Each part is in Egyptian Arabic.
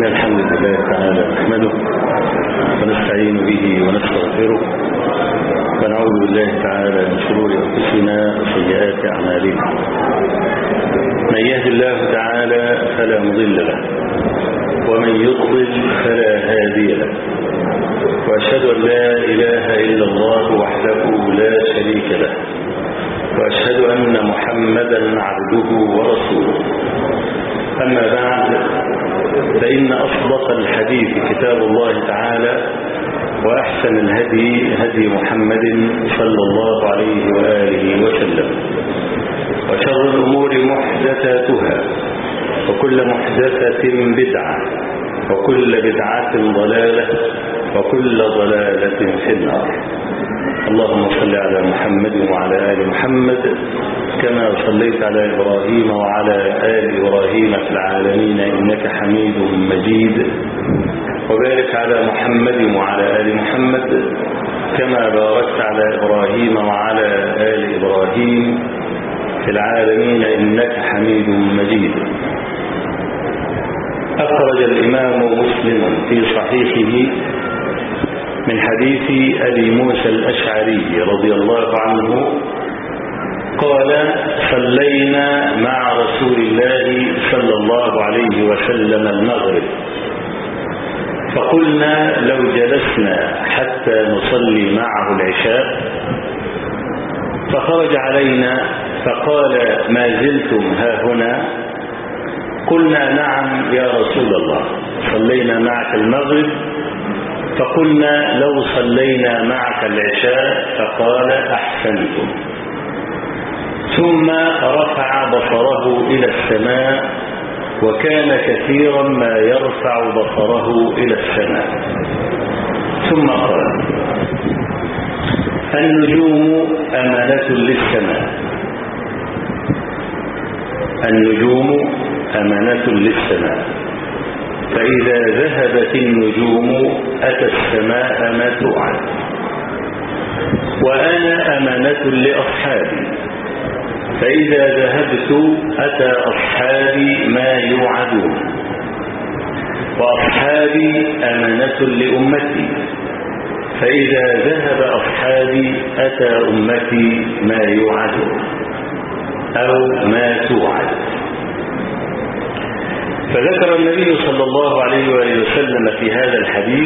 إن الحمد لله تعالى نحمده ونستعين به ونستغفره ونعوذ بالله تعالى من شرور أنفسنا وسيئات أعمالنا من يهد الله تعالى فلا مضل له ومن يضلل فلا هادي له وأشهد أن لا إله إلا الله وحده لا شريك له وأشهد أن محمدا عبده ورسوله أما بعد فإن أصدق الحديث كتاب الله تعالى وأحسن الهدي هدي محمد صلى الله عليه وآله وسلم وشر الأمور محدثاتها وكل محدثة بدعة وكل بدعة ضلالة وكل ضلالة في النار اللهم صل على محمد وعلى آل محمد كما صليت على إبراهيم وعلى آل إبراهيم في العالمين إنك حميد مجيد وبارك على محمد وعلى آل محمد كما باركت على إبراهيم وعلى آل إبراهيم في العالمين إنك حميد مجيد أخرج الإمام مسلم في صحيحه من حديث أبي موسى الأشعري رضي الله عنه قال صلينا مع رسول الله صلى الله عليه وسلم المغرب فقلنا لو جلسنا حتى نصلي معه العشاء فخرج علينا فقال ما زلتم ها هنا قلنا نعم يا رسول الله صلينا معك المغرب فقلنا لو صلينا معك العشاء فقال أحسنتم ثم رفع بصره إلى السماء وكان كثيرا ما يرفع بصره إلى السماء ثم قال النجوم أمانة للسماء النجوم أمانة للسماء فإذا ذهبت النجوم أتى السماء ما توعد وأنا أمانة لأصحابي فإذا ذهبت أتى أصحابي ما يوعدون وأصحابي أمانة لأمتي فإذا ذهب أصحابي أتى أمتي ما يوعدون أو ما توعد فذكر النبي صلى الله عليه وآله وسلم في هذا الحديث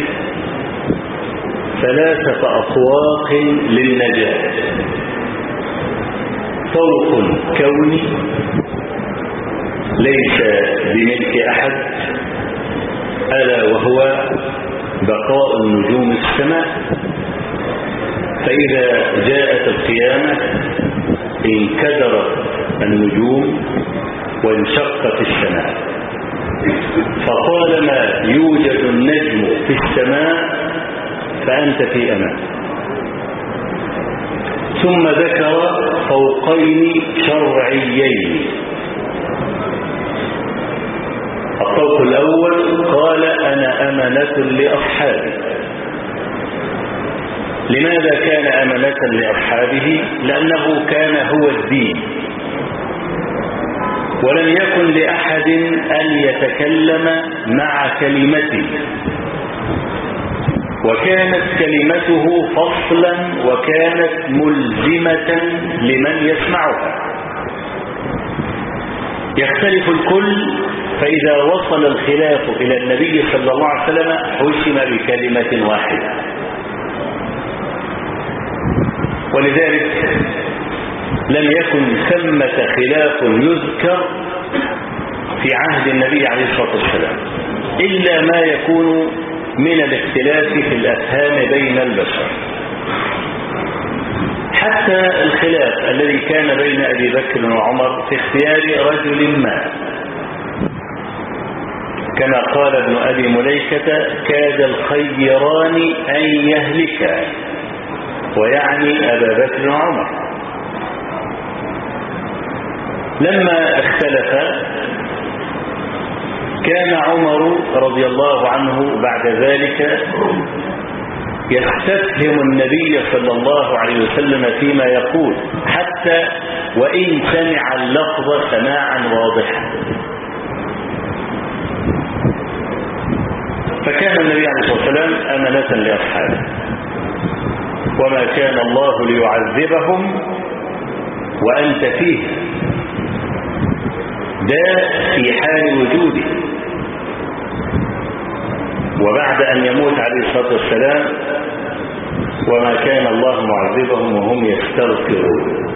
ثلاثة أطواق للنجاة طرق كوني ليس بملك أحد ألا وهو بقاء النجوم السماء فإذا جاءت القيامة انكدرت النجوم وانشقت السماء فطالما يوجد النجم في السماء فأنت في أمان ثم ذكر فوقين شرعيين الطوق الأول قال أنا أمنة لأصحابي لماذا كان أمنة لأصحابه لأنه كان هو الدين ولم يكن لأحد أن يتكلم مع كلمته وكانت كلمته فصلا وكانت ملزمة لمن يسمعها يختلف الكل فإذا وصل الخلاف إلى النبي صلى الله عليه وسلم حسم بكلمة واحدة ولذلك لم يكن ثمة خلاف يذكر في عهد النبي عليه الصلاة والسلام إلا ما يكون من الاختلاف في الأفهام بين البشر حتى الخلاف الذي كان بين أبي بكر وعمر في اختيار رجل ما كما قال ابن أبي مليكة كاد الخيران أن يهلكا ويعني أبا بكر وعمر لما اختلف كان عمر رضي الله عنه بعد ذلك يستفهم النبي صلى الله عليه وسلم فيما يقول حتى وإن سمع اللفظ سماعا واضحا فكان النبي عليه الصلاة والسلام أمنة لأصحابه وما كان الله ليعذبهم وأنت فيه ده في حال وجوده وبعد أن يموت عليه الصلاة والسلام وما كان الله معذبهم وهم يستغفرون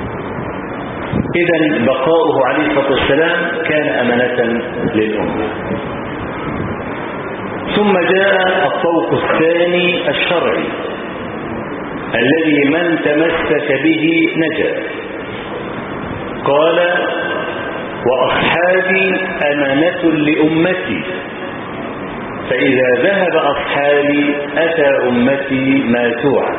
إذا بقاؤه عليه الصلاة والسلام كان أمانة للأمة ثم جاء الطوق الثاني الشرعي الذي من تمسك به نجا قال وأصحابي أمانة لأمتي فإذا ذهب أصحابي أتى أمتي ما توعد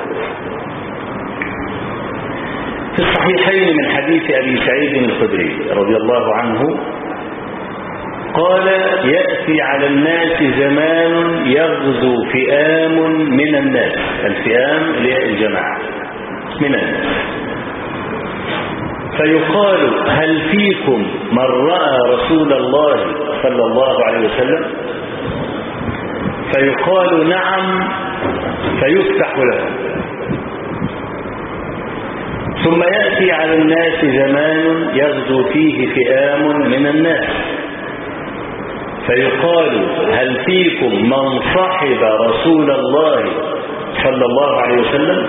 في الصحيحين من حديث أبي سعيد الخدري رضي الله عنه قال يأتي على الناس زمان يغزو فئام من الناس الفئام للجماعة من الناس فيقال هل فيكم من رأى رسول الله صلى الله عليه وسلم فيقال نعم فيفتح له ثم يأتي على الناس زمان يغزو فيه فئام من الناس فيقال هل فيكم من صحب رسول الله صلى الله عليه وسلم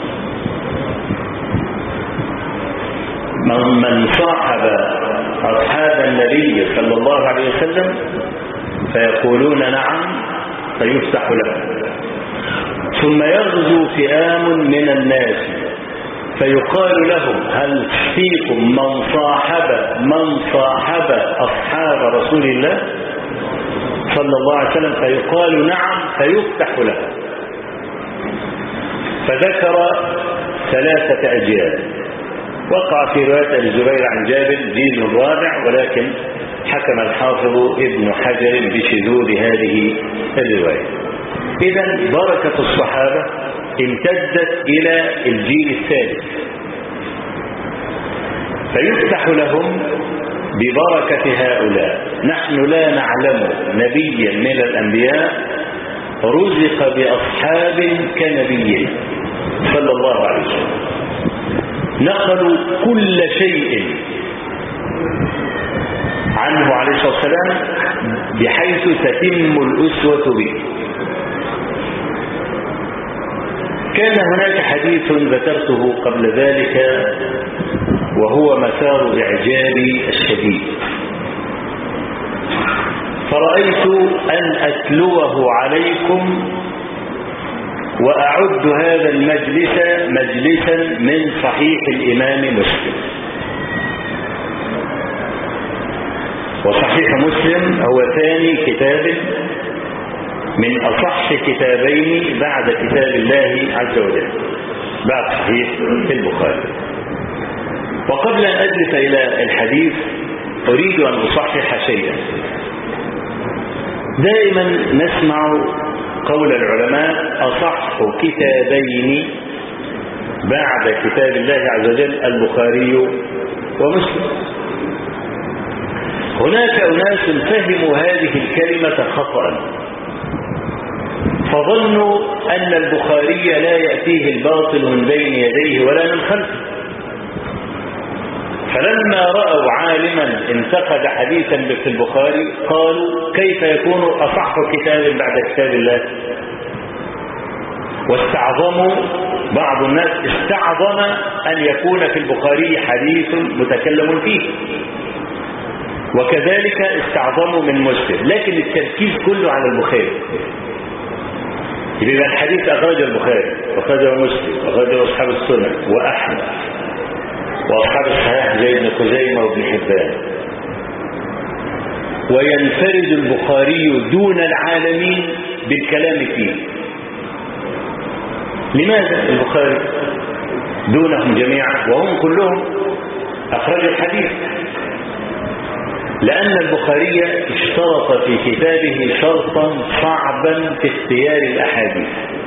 من, من صاحب أصحاب النبي صلى الله عليه وسلم فيقولون نعم فيفتح له ثم يغزو فئام من الناس فيقال لهم هل فيكم من صاحب من صاحب أصحاب رسول الله صلى الله عليه وسلم فيقال نعم فيفتح له فذكر ثلاثة أجيال وقع في رواية الزبير عن جابر دين الرابع ولكن حكم الحافظ ابن حجر بشذوذ هذه الرواية إذا بركة الصحابة امتدت إلى الجيل الثالث فيفتح لهم ببركة هؤلاء نحن لا نعلم نبيا من الأنبياء رزق بأصحاب كنبيه صلى الله عليه وسلم نقلوا كل شيء عنه عليه الصلاة والسلام بحيث تتم الأسوة به كان هناك حديث ذكرته قبل ذلك وهو مسار إعجابي الشديد فرأيت أن أتلوه عليكم وأعد هذا المجلس مجلسا من صحيح الإمام مسلم وصحيح مسلم هو ثاني كتاب من أصح كتابين بعد كتاب الله عز وجل بعد صحيح البخاري وقبل أن أجلس إلى الحديث أريد أن أصحح شيئا دائما نسمع قول العلماء أصح كتابين بعد كتاب الله عز وجل البخاري ومسلم هناك أناس فهموا هذه الكلمة خطأ فظنوا أن البخاري لا يأتيه الباطل من بين يديه ولا من خلفه فلما رأوا عالما انتقد حديثا في البخاري قالوا كيف يكون أصح كتاب بعد كتاب الله واستعظموا بعض الناس استعظم أن يكون في البخاري حديث متكلم فيه وكذلك استعظموا من مسلم لكن التركيز كله على البخاري يبقى الحديث أخرجه البخاري وأخرجه مسلم وأخرجه أصحاب السنة وأحمد وأصحاب الصحيح زي ابن خزيمة وابن حبان وينفرد البخاري دون العالمين بالكلام فيه لماذا البخاري دونهم جميعا وهم كلهم أخرجوا الحديث لأن البخاري اشترط في كتابه شرطا صعبا في اختيار الأحاديث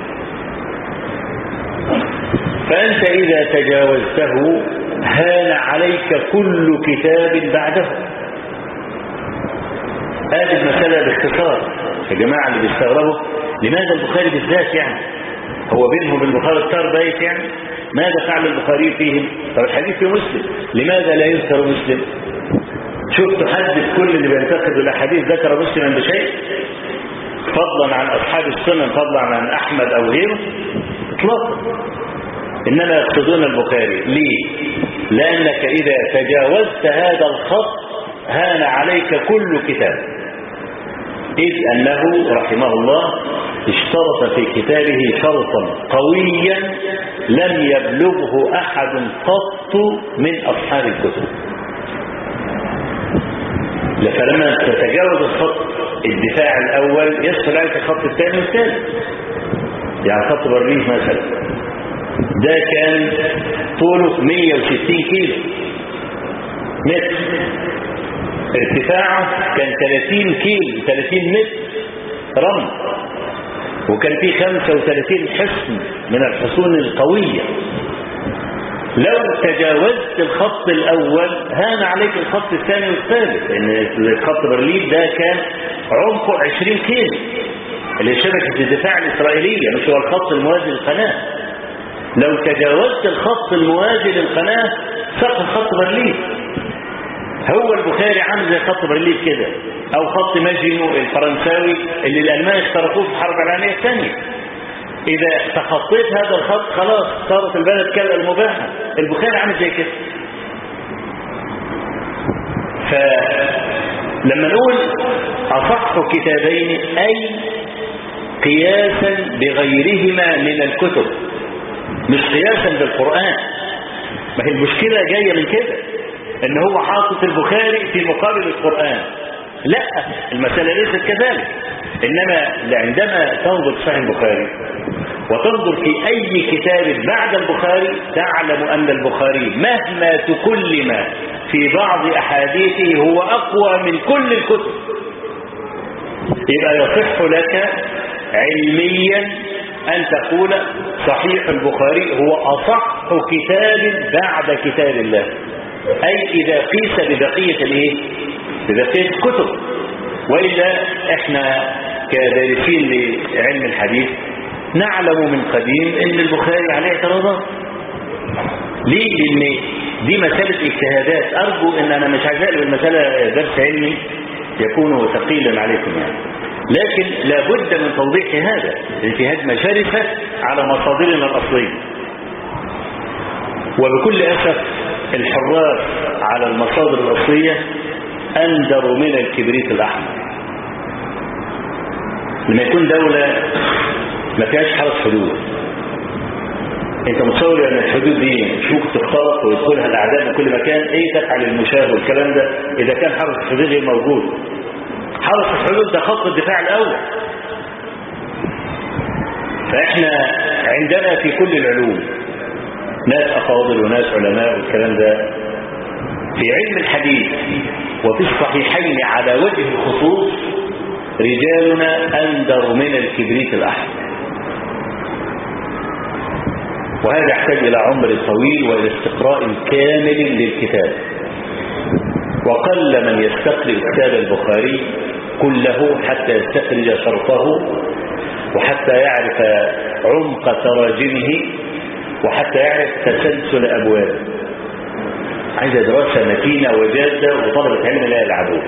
فأنت إذا تجاوزته هان عليك كل كتاب بعده هذه المسألة باختصار الجماعة اللي بيستغربوا لماذا البخاري بالذات يعني هو بينهم البخاري التار بايت يعني ماذا فعل البخاري فيهم طب الحديث في مسلم لماذا لا يذكر مسلم شوف تحدث كل اللي بينتقد الاحاديث ذكر مسلما بشيء فضلا عن اصحاب السنن فضلا عن احمد او غيره اطلاقا انما يقصدون البخاري ليه لانك اذا تجاوزت هذا الخط هان عليك كل كتاب اذ انه رحمه الله اشترط في كتابه شرطا قويا لم يبلغه احد قط من اصحاب الكتب فلما تتجاوز الخط الدفاع الاول يدخل عليك الخط الثاني والثالث يعني خط برليف مثلا ده كان طوله 160 كيلو متر ارتفاعه كان 30 كيلو 30 متر رمل وكان فيه 35 حصن من الحصون القوية لو تجاوزت الخط الأول هان عليك الخط الثاني والثالث لأن خط برلين ده كان عمقه 20 كيلو اللي شبكة الدفاع الإسرائيلية مش هو الخط الموازي للقناة لو تجاوزت الخط الموازي للقناة سقط خط برلين هو البخاري عامل زي خط برلين كده او خط ماجينو الفرنساوي اللي الالمان اخترقوه في الحرب العالميه الثانيه اذا تخطيت هذا الخط خلاص صارت البلد كالمباحه البخاري عامل زي كده فلما نقول اصح كتابين اي قياسا بغيرهما من الكتب مش قياسا بالقران ما هي المشكله جايه من كده ان هو حاطط البخاري في مقابل القرآن لا المسألة ليست كذلك انما عندما تنظر في صحيح البخاري وتنظر في اي كتاب بعد البخاري تعلم ان البخاري مهما تكلم في بعض احاديثه هو اقوى من كل الكتب يبقى يصح لك علميا ان تقول صحيح البخاري هو اصح كتاب بعد كتاب الله أي إذا قيس ببقية الإيه؟ ببقية الكتب وإلا إحنا كدارسين لعلم الحديث نعلم من قديم أن البخاري عليه اعتراضات ليه؟ لأن دي مسألة اجتهادات أرجو أن أنا مش عايز أقلب المسألة درس علمي يكون ثقيلا عليكم يعني لكن لابد من توضيح هذا في هجمة شرسة على مصادرنا الأصلية وبكل أسف الحراس على المصادر الأصلية أندر من الكبريت الأحمر لما يكون دولة ما فيهاش حرس حدود انت متصور ان الحدود دي مش ممكن تخترق ويدخلها الاعداء من كل مكان ايه تفعل المشاه والكلام ده اذا كان حرس الحدود غير موجود حرس الحدود ده خط الدفاع الاول فاحنا عندنا في كل العلوم ناس أفاضل وناس علماء والكلام ده في علم الحديث وفي الصحيحين على وجه الخصوص رجالنا أندر من الكبريت الأحمر وهذا يحتاج إلى عمر طويل وإلى استقراء كامل للكتاب وقل من يستقرئ كتاب البخاري كله حتى يستخرج شرطه وحتى يعرف عمق تراجمه وحتى يعرف تسلسل أبوابه عايز دراسة متينة وجادة وطلبة علم لا يلعبون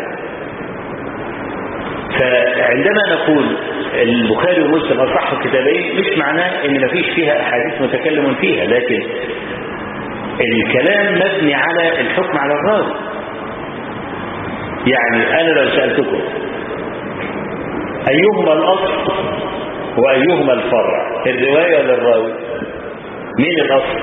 فعندما نقول البخاري ومسلم أصح كتابين مش معناه ان مفيش فيها أحاديث متكلم فيها لكن الكلام مبني على الحكم على الراوي يعني أنا لو سألتكم أيهما الأصل وأيهما الفرع الرواية ولا الراوي مين الأصل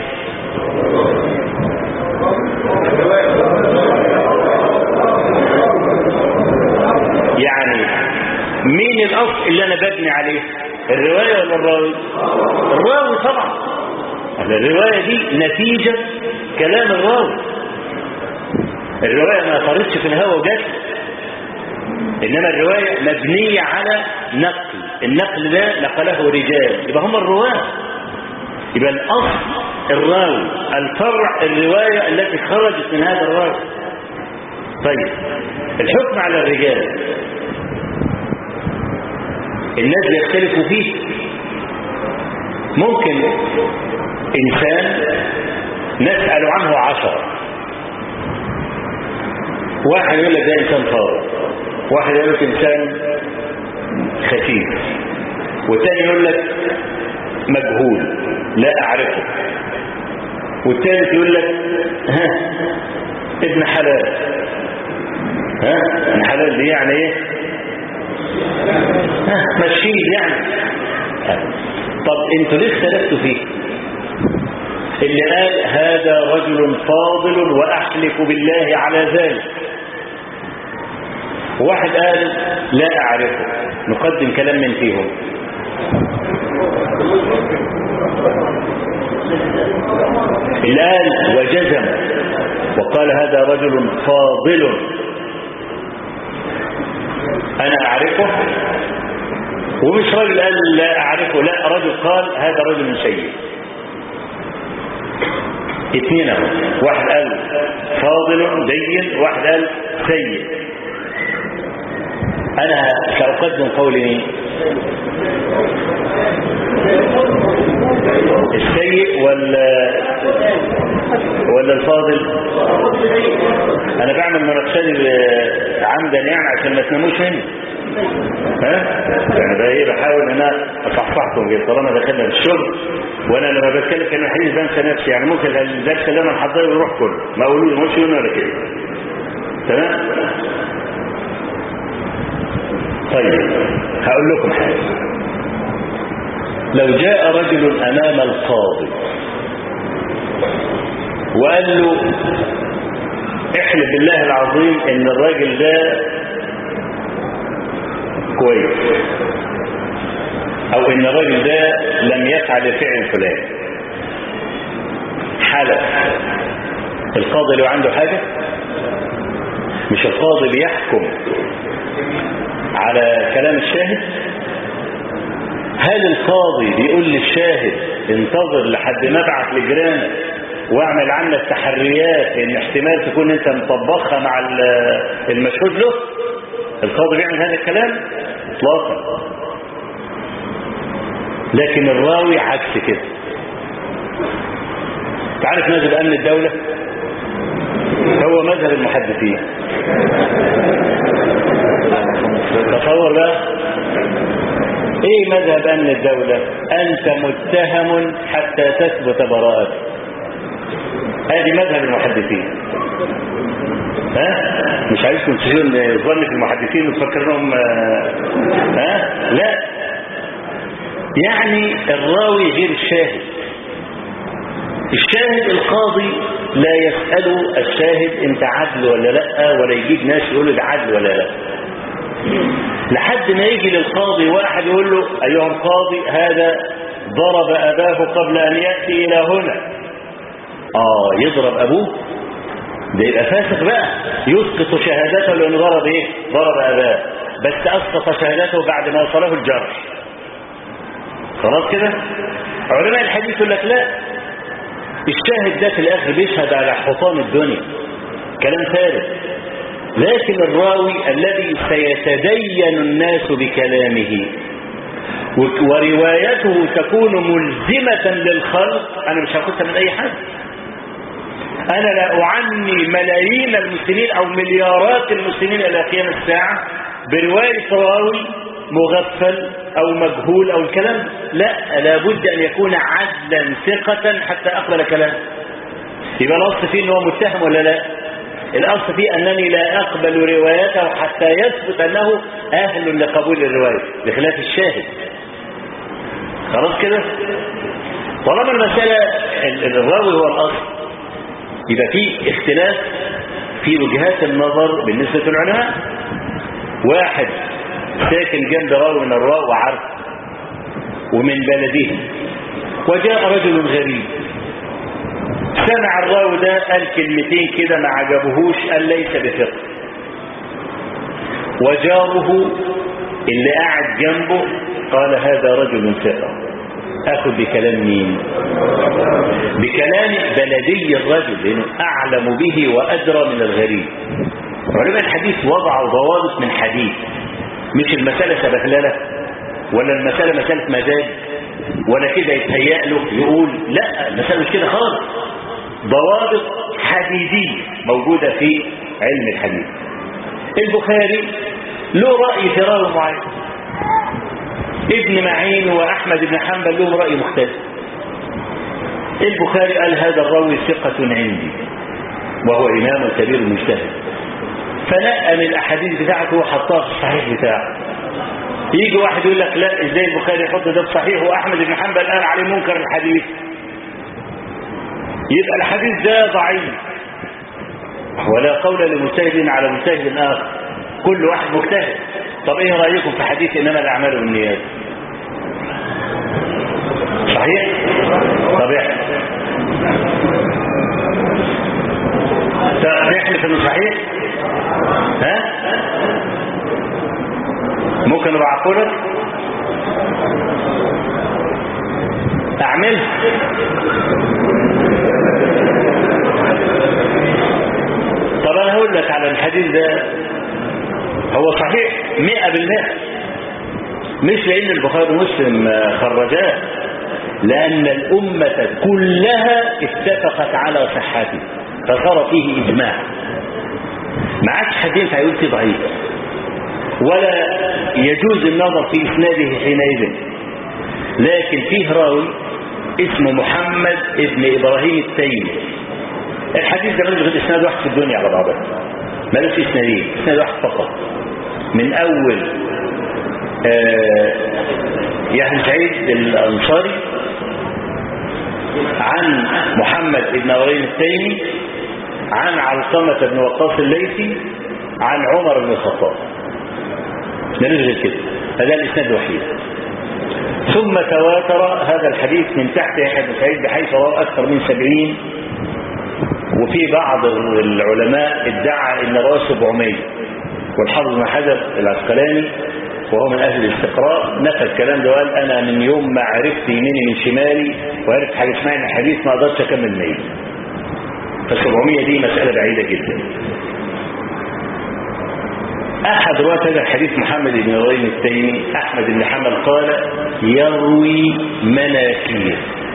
يعني مين الأصل اللي أنا ببني عليه الرواية ولا الراوي الراوي طبعا الرواية دي نتيجة كلام الراوي الرواية ما طردش في الهواء وجت إنما الرواية مبنية على نقل النقل ده نقله رجال يبقى هم الرواة يبقى الأصل الراوي الفرع الرواية التي خرجت من هذا الراوي طيب الحكم على الرجال الناس بيختلفوا فيه ممكن إنسان نسأل عنه عشرة واحد يقول لك ده إنسان فاضل واحد يقول لك إنسان خفيف والتاني يقول لك مجهول لا أعرفه والثالث يقول لك ها ابن حلال ها ابن حلال دي يعني ايه ها مشيه يعني طب انتوا ليه اختلفتوا فيه اللي قال هذا رجل فاضل واحلف بالله على ذلك واحد قال لا اعرفه نقدم كلام من فيهم اللي قال وجزم وقال هذا رجل فاضل انا اعرفه ومش راجل قال لا اعرفه لا رجل قال هذا رجل سيء اثنين اهو واحد قال فاضل جيد واحد قال سيء انا ساقدم قولي مين السيء ولا ولا الفاضل انا بعمل مناقشات عمدا يعني عشان ما تناموش مني ها يعني ده ايه بحاول ان انا اصحصحكم كده طالما دخلنا في الشغل وانا لما بتكلم كلمه حديث بنسى نفسي يعني ممكن الدرس اللي انا محضره يروح كله ما اقولوش مش يقولوا ولا كده تمام طيب هقول لكم حاجه لو جاء رجل امام القاضي وقال له احلف بالله العظيم ان الراجل ده كويس او ان الراجل ده لم يفعل الفعل الفلاني حلف القاضي لو عنده حاجه مش القاضي بيحكم على كلام الشاهد هل القاضي بيقول للشاهد انتظر لحد ما ابعت لجيرانك واعمل عنك تحريات ان احتمال تكون انت مطبخها مع المشهود له القاضي بيعمل هذا الكلام اطلاقا لكن الراوي عكس كده تعرف مذهب امن الدولة هو مذهب المحدثين تصور بقى ايه مذهب امن الدولة انت متهم حتى تثبت براءتك هذه مذهب المحدثين ها مش عايزكم تشيلون ظن في المحدثين وتفكرهم ها لا يعني الراوي غير الشاهد الشاهد القاضي لا يسأل الشاهد انت عدل ولا لا ولا يجيب ناس يقول ده عدل ولا لا لحد ما يجي للقاضي واحد يقول له ايها القاضي هذا ضرب اباه قبل ان ياتي الى هنا اه يضرب ابوه ده يبقى فاسق بقى يسقط شهادته لانه ضرب ايه ضرب اباه بس اسقط شهادته بعد ما وصله الجرح خلاص كده علماء الحديث يقول لك لا الشاهد ده في الاخر بيشهد على حطام الدنيا كلام ثالث لكن الراوي الذي سيتدين الناس بكلامه وروايته تكون ملزمة للخلق أنا مش هاخدها من أي حد أنا لا أعني ملايين المسلمين أو مليارات المسلمين إلى قيام الساعة برواية راوي مغفل أو مجهول أو الكلام لا لابد أن يكون عدلا ثقة حتى أقبل كلامه يبقى الأصل فيه أنه متهم ولا لا الأصل فيه أنني لا أقبل روايته حتى يثبت أنه أهل لقبول الرواية بخلاف الشاهد خلاص كده طالما المسألة الراوي هو الأصل يبقى في اختلاف في وجهات النظر بالنسبة للعلماء واحد ساكن جنب راوي من الراء وعارف ومن بلده وجاء رجل غريب سمع الراوي ده قال كلمتين كده ما عجبهوش قال ليس بثقة وجاره اللي قاعد جنبه قال هذا رجل ثقة اخذ بكلام مين بكلام بلدي الرجل لانه اعلم به وادرى من الغريب علماء الحديث وضعوا ضوابط من حديث مش المسألة سبهللة ولا المسألة مسألة مزاج ولا كده يتهيأ له يقول لا المسألة مش كده خالص ضوابط حديدية موجودة في علم الحديث البخاري له رأي في راوي معين ابن معين وأحمد بن حنبل لهم رأي مختلف البخاري قال هذا الراوي ثقة عندي وهو إمام كبير مجتهد فنقى من الأحاديث بتاعته وحطها في الصحيح بتاعه يجي واحد يقول لك لا ازاي البخاري يحط ده في صحيح واحمد بن حنبل قال عليه منكر الحديث يبقى الحديث ده ضعيف ولا قول لمجتهد على مجتهد اخر كل واحد مجتهد طب ايه رايكم في حديث انما الاعمال بالنيات صحيح طب احنا نحلف انه صحيح ها ممكن ابعته لك اعملها طب انا هقول لك على الحديث ده هو صحيح مئة بالمئة مش لان البخاري ومسلم خرجاه لان الامة كلها اتفقت على صحته فصار فيه اجماع ما عادش حد ينفع يقول فيه ضعيف ولا يجوز النظر في اسناده حينئذ لكن فيه راوي اسمه محمد ابن ابراهيم التيمي الحديث ده ملوش غير اسناد واحد في الدنيا على بعضها ملوش اسنادين اسناد واحد فقط من اول آه يعني سعيد الانصاري عن محمد بن ابراهيم التيمي عن علقمة بن وقاص الليثي عن عمر بن الخطاب ملوش غير كده هذا الاسناد الوحيد ثم تواتر هذا الحديث من تحت يحيى بن سعيد بحيث رواه اكثر من سبعين وفي بعض العلماء ادعى ان رواه 700 والحافظ بن حجر العسقلاني وهو من اهل الاستقراء نفى الكلام ده وقال انا من يوم ما عرفت يميني من شمالي وعرفت حاجه اسمها الحديث ما اقدرش اكمل 100 ف 700 دي مساله بعيده جدا احد رواه هذا الحديث محمد بن ابراهيم التيمي احمد بن حنبل قال يروي مناكير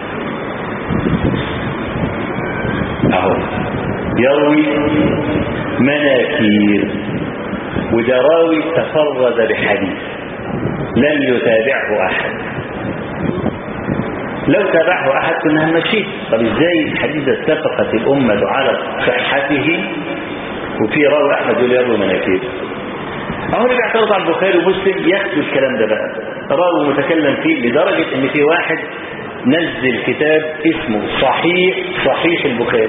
اهو يروي مناكير وده راوي تفرد بحديث لم يتابعه احد لو تابعه احد كنا هنمشيه طب ازاي الحديث ده اتفقت الامه على صحته وفي راوي احمد يقول يروي مناكير اهو اللي بيعترض على البخاري ومسلم ياخدوا الكلام ده بقى راوي متكلم فيه لدرجه ان في واحد نزل كتاب اسمه صحيح صحيح البخاري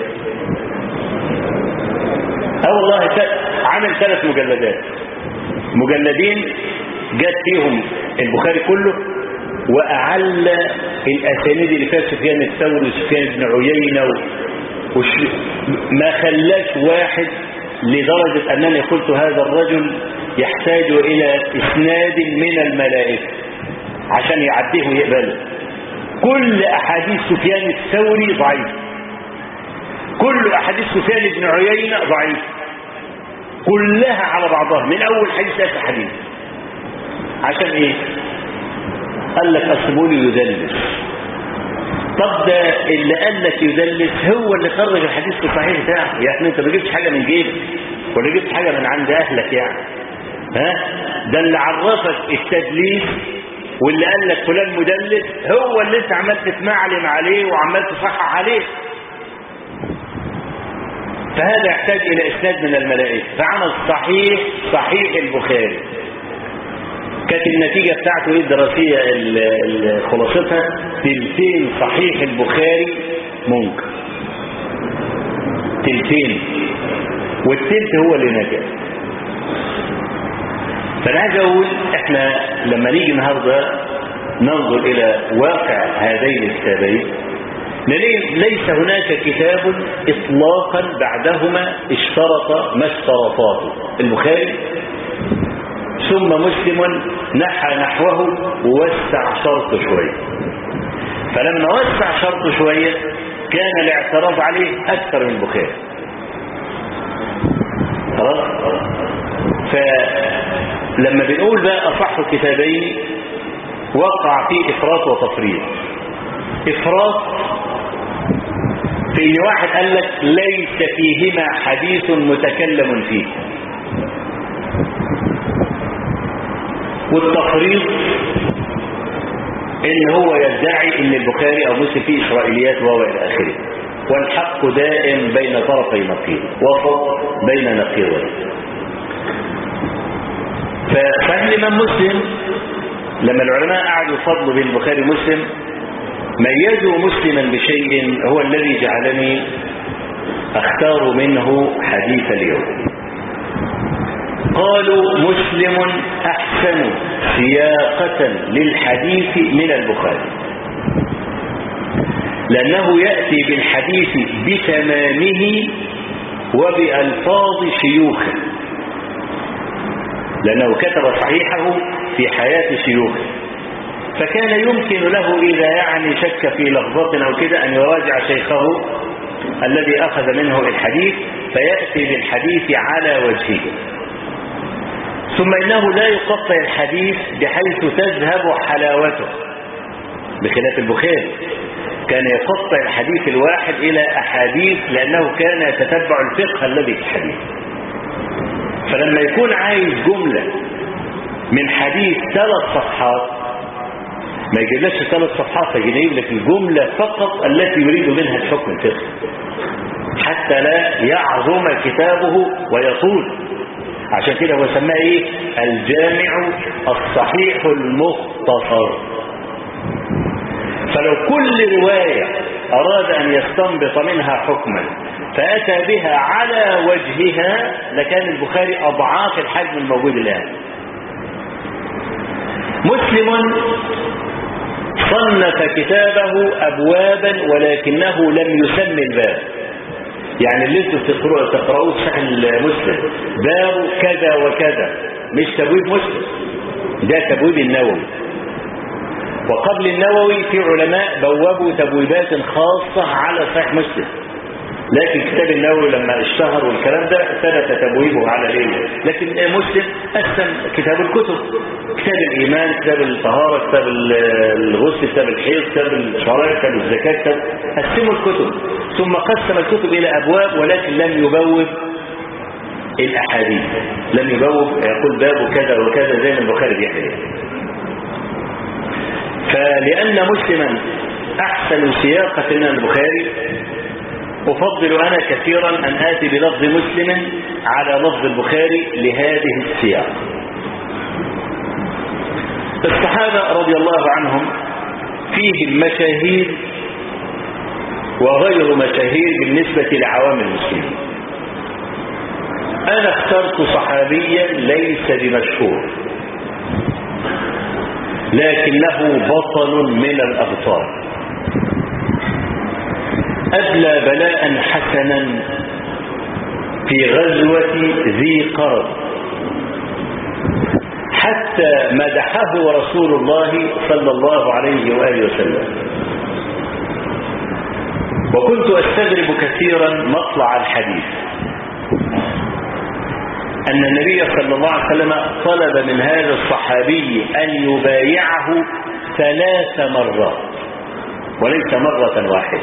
اه والله عمل ثلاث مجلدات مجلدين جت فيهم البخاري كله واعل الاسانيد اللي فيها سفيان الثوري وسفيان بن عيينه وش ما خلاش واحد لدرجه انني قلت هذا الرجل يحتاج الى اسناد من الملائكه عشان يعديه ويقبله كل احاديث سفيان الثوري ضعيف كل احاديث سفيان بن عيينه ضعيف كلها على بعضها من اول حديث لاخر حديث عشان ايه قال لك اصبولي يدلس طب ده اللي قال لك يدلس هو اللي خرج الحديث في الصحيح بتاعه يعني انت ما جبتش حاجه من جيبك ولا جبت حاجه من عند اهلك يعني ها ده اللي عرفك التدليس واللي قال لك فلان مدلس هو اللي انت عمال تتمعلم عليه وعمال تصحح عليه فهذا يحتاج الى اسناد من الملائكه فعمل صحيح صحيح البخاري كانت النتيجه بتاعته ايه الدراسيه خلاصتها تلتين صحيح البخاري منكر تلتين والتلت هو اللي نجح فانا عايز اقول احنا لما نيجي النهارده ننظر الى واقع هذين الكتابين ليس هناك كتاب اطلاقا بعدهما اشترط ما اشترطاته البخاري ثم مسلم نحى نحوه ووسع شرط شويه فلما وسع شرط شويه كان الاعتراض عليه اكثر من البخاري خلاص فلما بنقول بقى اصح الكتابين وقع فيه إفراط وتفريط إفراط في إن واحد قال لك ليس فيهما حديث متكلم فيه والتفريط ان هو يدعي ان البخاري او مسلم فيه اسرائيليات وهو الى اخره والحق دائم بين طرفي نقيض وسط بين نقيضين ففهم الامام مسلم لما العلماء قعدوا يفضلوا بين البخاري ومسلم ميزوا مسلما بشيء هو الذي جعلني اختار منه حديث اليوم قالوا مسلم احسن سياقة للحديث من البخاري لأنه يأتي بالحديث بتمامه وبألفاظ شيوخه لأنه كتب صحيحه في حياة شيوخه فكان يمكن له إذا يعني شك في لفظة أو كده أن يراجع شيخه الذي أخذ منه الحديث فيأتي بالحديث على وجهه ثم إنه لا يقطع الحديث بحيث تذهب حلاوته بخلاف البخاري كان يقطع الحديث الواحد إلى أحاديث لأنه كان يتتبع الفقه الذي في الحديث فلما يكون عايز جملة من حديث ثلاث صفحات ما يجيبلكش ثلاث صفحات يجيب لك الجملة فقط التي يريد منها الحكم الفقهي حتى لا يعظم كتابه ويطول عشان كده هو سماه ايه الجامع الصحيح المختصر فلو كل رواية أراد أن يستنبط منها حكما فأتى بها على وجهها لكان البخاري أضعاف الحجم الموجود الآن مسلم صنف كتابه أبوابا ولكنه لم يسمي الباب يعني اللي انتوا بتقرأوا تقرأوه في صحيح مسلم باب كذا وكذا مش تبويب مسلم ده تبويب النووي وقبل النووي في علماء بوبوا تبويبات خاصة على صحيح مسلم لكن كتاب النووي لما اشتهر والكلام ده ثبت تبويبه على ليلة لكن مسلم قسم كتاب الكتب كتاب الإيمان كتاب الطهارة كتاب الغسل كتاب الحيض كتاب الشرائع كتاب الزكاة كتاب قسموا الكتب ثم قسم الكتب إلى أبواب ولكن لم يبوب الأحاديث لم يبوب يقول باب كذا وكذا زي ما البخاري بيحكي فلأن مسلما أحسن سياقة من البخاري أفضل أنا كثيرا أن آتي بلفظ مسلم على لفظ البخاري لهذه السياق الصحابة رضي الله عنهم فيهم مشاهير وغير مشاهير بالنسبة لعوام المسلمين أنا اخترت صحابيا ليس بمشهور لكنه بطل من الأبطال أبلى بلاء حسنا في غزوة ذي قرض حتى مدحه رسول الله صلى الله عليه وآله وسلم وكنت أستغرب كثيرا مطلع الحديث أن النبي صلى الله عليه وسلم طلب من هذا الصحابي أن يبايعه ثلاث مرات وليس مرة واحدة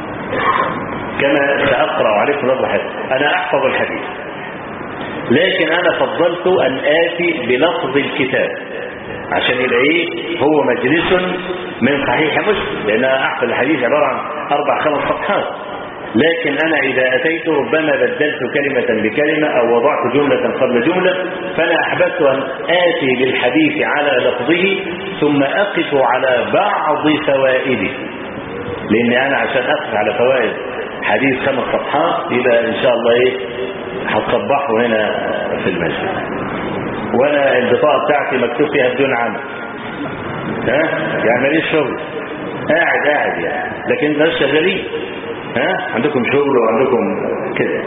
كما سأقرأ عليكم لفظ الحديث أنا أحفظ الحديث لكن أنا فضلت أن آتي بلفظ الكتاب عشان يبقى ايه هو مجلس من صحيح مسلم لأن أحفظ الحديث عبارة عن أربع خمس صفحات لكن أنا إذا أتيت ربما بدلت كلمة بكلمة أو وضعت جملة قبل جملة فأنا أحببت أن آتي بالحديث على لفظه ثم أقف على بعض فوائده لأن أنا عشان أقف على فوائد حديث خمس صفحات يبقى إن شاء الله إيه هتصبحه هنا في المسجد وأنا البطاقة بتاعتي مكتوب فيها بدون عمل ها يعني ماليش شغل قاعد قاعد يعني لكن ناس شغالين ها عندكم شغل وعندكم كده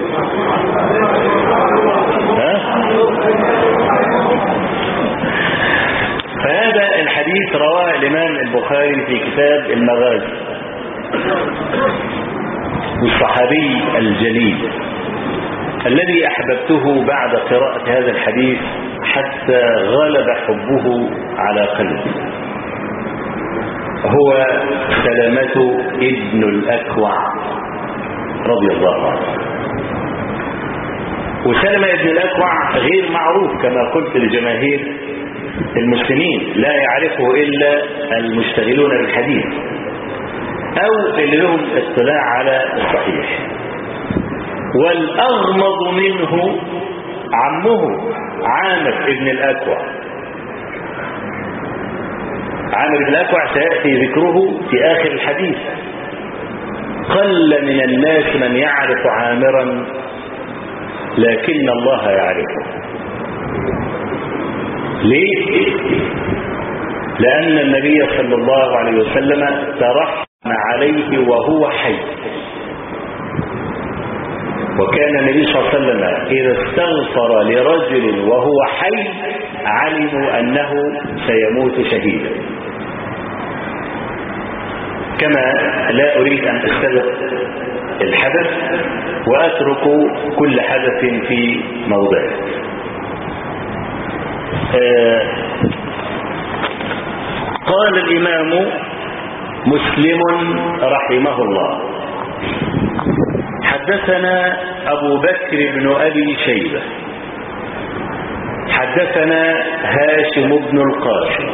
ها فهذا الحديث رواه الإمام البخاري في كتاب المغازي الصحابي الجليل الذي أحببته بعد قراءة هذا الحديث حتى غلب حبه على قلبي هو سلمة ابن الأكوع رضي الله عنه وسلمة ابن الأكوع غير معروف كما قلت لجماهير المسلمين لا يعرفه إلا المشتغلون بالحديث أو اللي لهم اطلاع على الصحيح والأغمض منه عمه عامر ابن الأكوع عامر بن الأكوع سيأتي ذكره في آخر الحديث قل من الناس من يعرف عامرا لكن الله يعرفه ليه لأن النبي صلى الله عليه وسلم ترحم عليه وهو حي وكان النبي صلى الله عليه وسلم إذا استغفر لرجل وهو حي علموا أنه سيموت شهيدا كما لا أريد أن أستبق الحدث وأترك كل حدث في موضعه آه قال الإمام مسلم رحمه الله حدثنا أبو بكر بن أبي شيبة حدثنا هاشم بن القاسم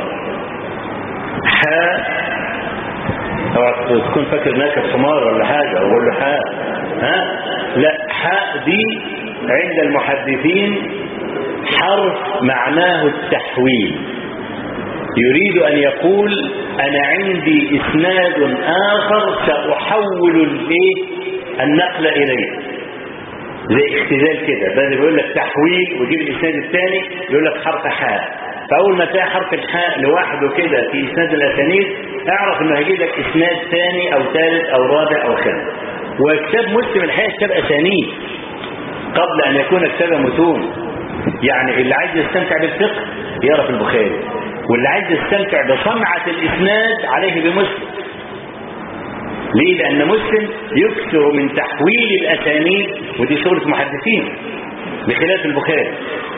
حاء تكون فاكر ناكب حمار ولا حاجة أقول له حاء ها لا حاء دي عند المحدثين حرف معناه التحويل يريد أن يقول أنا عندي إسناد آخر سأحول الإيه النقل إليه زي اختزال كده بدل يقول لك تحويل ويجيب الإسناد الثاني يقول لك حرف حاء فأول ما تلاقي حرف الحاء لوحده كده في إسناد الأسانيد اعرف إنه هيجيب لك إسناد ثاني أو ثالث أو رابع أو خامس وكتاب مسلم الحقيقة كتاب أسانيد قبل أن يكون كتاب متون يعني اللي عايز يستمتع بالفقه يقرا في البخاري واللي عايز يستمتع بصنعة الإسناد عليه بمسلم ليه لأن مسلم يكثر من تحويل الأسانيد ودي شغلة محدثين بخلاف البخاري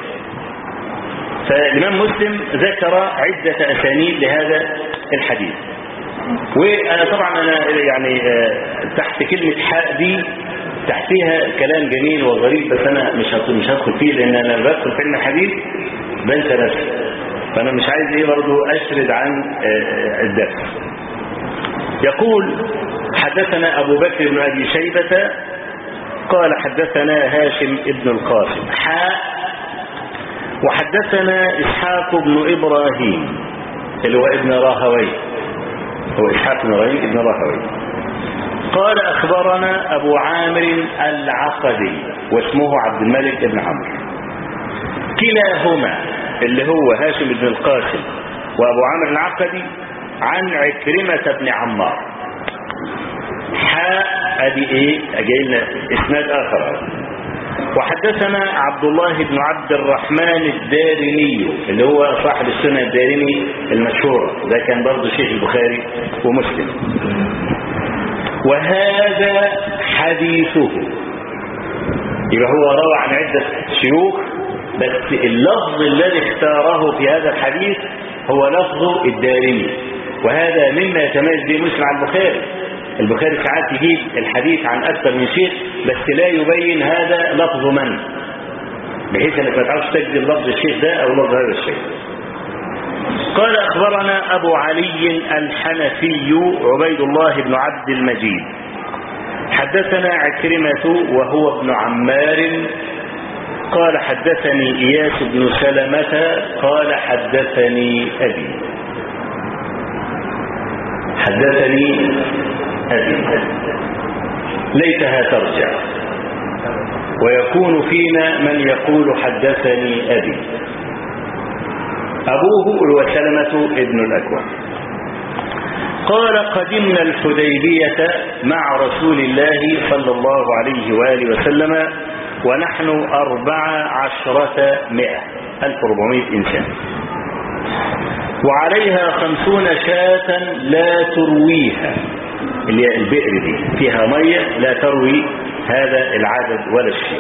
فالإمام مسلم ذكر عدة أسانيد لهذا الحديث وأنا طبعا أنا يعني تحت كلمة حاء دي تحتها كلام جميل وغريب بس أنا مش مش هدخل فيه لأن أنا بدخل في علم الحديث بنسى نفسي فأنا مش عايز إيه برضه أشرد عن الدرس يقول حدثنا أبو بكر بن أبي شيبة قال حدثنا هاشم ابن القاسم حاء وحدثنا إسحاق بن إبراهيم اللي هو ابن راهوي هو إسحاق بن إبراهيم ابن راهوي قال أخبرنا أبو عامر العقدي واسمه عبد الملك بن عمرو كلاهما اللي هو هاشم بن القاسم وأبو عامر العقدي عن عكرمة بن عمار حاء ادي ايه اجي لنا اسناد اخر وحدثنا عبد الله بن عبد الرحمن الدارمي اللي هو صاحب السنة الدارمي المشهورة ده كان برضه شيخ البخاري ومسلم وهذا حديثه يبقى هو روى عن عدة شيوخ بس اللفظ الذي اختاره في هذا الحديث هو لفظ الدارمي وهذا مما يتميز به مسلم عن البخاري البخاري ساعات يجيب الحديث عن أكثر من شيخ بس لا يبين هذا لفظ من بحيث انك ما تعرفش تجد لفظ الشيخ ده او لفظ هذا الشيخ قال أخبرنا أبو علي الحنفي عبيد الله بن عبد المجيد حدثنا عكرمة وهو ابن عمار قال حدثني إياس بن سلمة قال حدثني أبي حدثني أبي ليتها ترجع ويكون فينا من يقول حدثني أبي أبوه هو سلمة ابن الأكوع قال قدمنا الحديبية مع رسول الله صلى الله عليه وآله وسلم ونحن أربع عشرة مئة ألف ربعمائة إنسان وعليها خمسون شاة لا ترويها اللي هي البئر دي فيها مية لا تروي هذا العدد ولا الشيء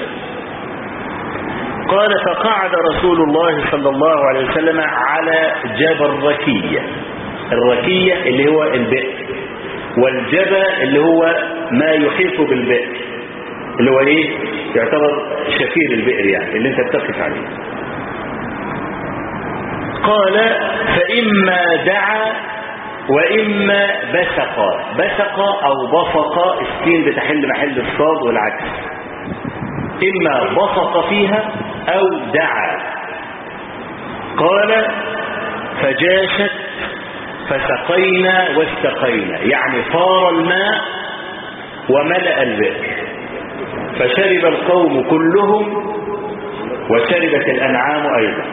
قال فقعد رسول الله صلى الله عليه وسلم على جبل ركية الركية اللي هو البئر والجبى اللي هو ما يحيط بالبئر اللي هو ايه يعتبر شفير البئر يعني اللي انت بتقف عليه قال فإما دعا وإما بسق بسق أو بصق السين بتحل محل الصاد والعكس إما بصق فيها أو دعا قال فجاشت فسقينا واستقينا يعني فار الماء وملأ البئر فشرب القوم كلهم وشربت الأنعام أيضا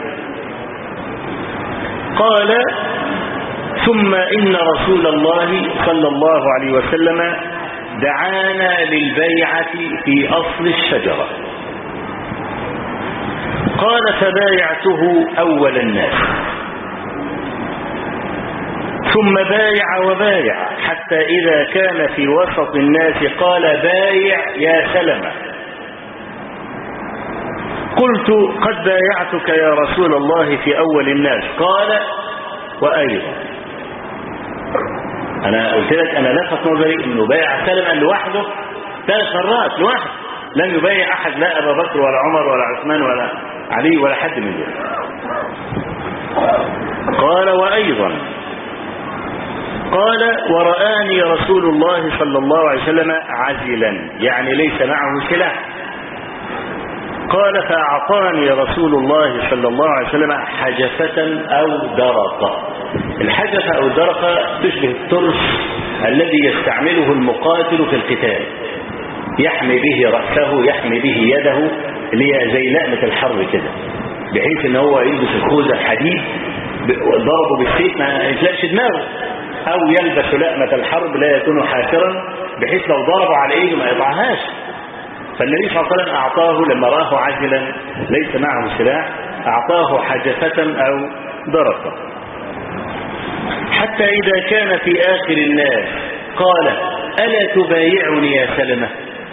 قال ثم إن رسول الله صلى الله عليه وسلم دعانا للبيعة في أصل الشجرة قال فبايعته أول الناس ثم بايع وبايع حتى إذا كان في وسط الناس قال بايع يا سلمة قلت قد بايعتك يا رسول الله في أول الناس قال وأيضا أنا قلت لك أنا لفت نظري أنه بايع سلمة لوحده ثلاث مرات لوحده لم يبايع أحد لا أبا بكر ولا عمر ولا عثمان ولا علي ولا حد من دول قال وأيضا قال ورآني رسول الله صلى الله عليه وسلم عزلا يعني ليس معه سلاح قال فأعطاني رسول الله صلى الله عليه وسلم حجفة أو درقة الحجفة أو الدرقة تشبه الترس الذي يستعمله المقاتل في القتال يحمي به رأسه يحمي به يده اللي هي زي لأمة الحر كده بحيث ان هو يلبس الخوذة الحديد ضربه بالسيف ما يتلاقش دماغه او يلبس لأمة الحرب لا يكون حافرا بحيث لو ضربه على ايده ما يضعهاش فالنبي صلى الله عليه وسلم اعطاه لما راه عجلا ليس معه سلاح اعطاه حجفة او درقة حتى اذا كان في اخر الناس قال الا تبايعني يا سلمة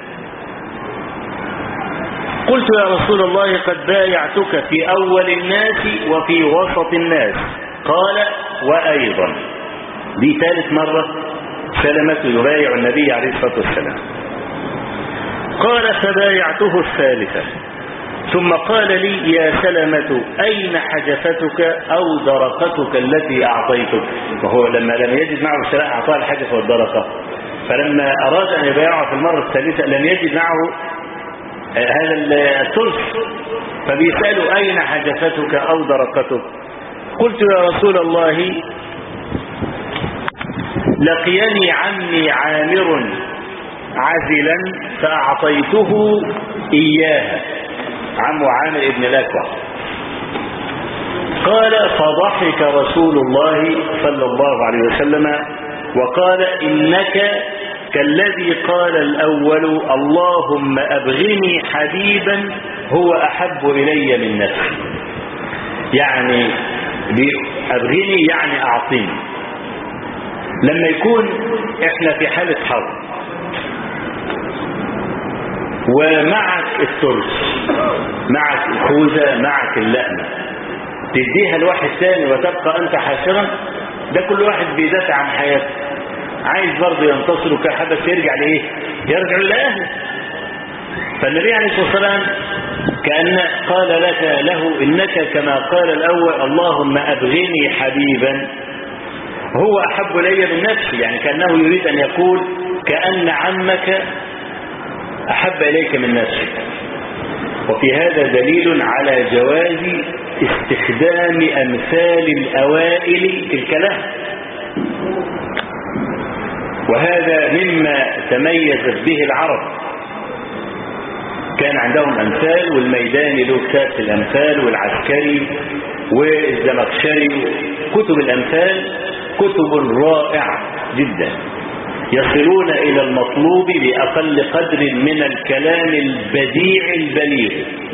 قلت يا رسول الله قد بايعتك في اول الناس وفي وسط الناس قال وايضا دي ثالث مرة سلمة يبايع النبي عليه الصلاة والسلام قال فبايعته الثالثة ثم قال لي يا سلمة أين حجفتك أو درقتك التي أعطيتك وهو لما لم يجد معه سلاح أعطاه الحجف والدرقة فلما أراد أن يبايعه في المرة الثالثة لم يجد معه هذا الثلث فبيسأله أين حجفتك أو درقتك قلت يا رسول الله لقيني عمي عامر عزلا فأعطيته إياها عم عامر ابن الأكوع قال فضحك رسول الله صلى الله عليه وسلم وقال إنك كالذي قال الأول اللهم أبغني حبيبا هو أحب إلي من نفسي يعني أبغني يعني أعطيني لما يكون احنا في حالة حرب ومعك الترس معك الخوذة معك اللأمة تديها لواحد ثاني وتبقى انت حاشرا ده كل واحد بيدافع عن حياته عايز برضه ينتصر وكحبس يرجع لايه يرجع لاهله فالنبي عليه الصلاه والسلام كان قال لك له انك كما قال الاول اللهم ابغني حبيبا هو أحب إلي من نفسي يعني كأنه يريد أن يقول كأن عمك أحب إليك من نفسك وفي هذا دليل على جواز استخدام أمثال الأوائل في الكلام وهذا مما تميزت به العرب كان عندهم أمثال والميداني له كتاب في الأمثال والعسكري والزمخشري كتب الأمثال كتب رائعة جدا يصلون إلى المطلوب بأقل قدر من الكلام البديع البليغ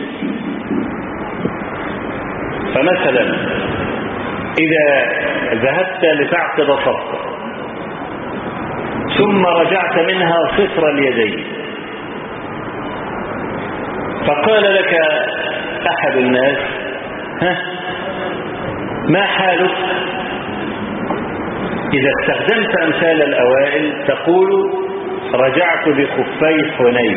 فمثلا إذا ذهبت لتعقد صفقة ثم رجعت منها صفر اليدين فقال لك أحد الناس ها ما حالك إذا استخدمت أمثال الأوائل تقول رجعت بخفي حنين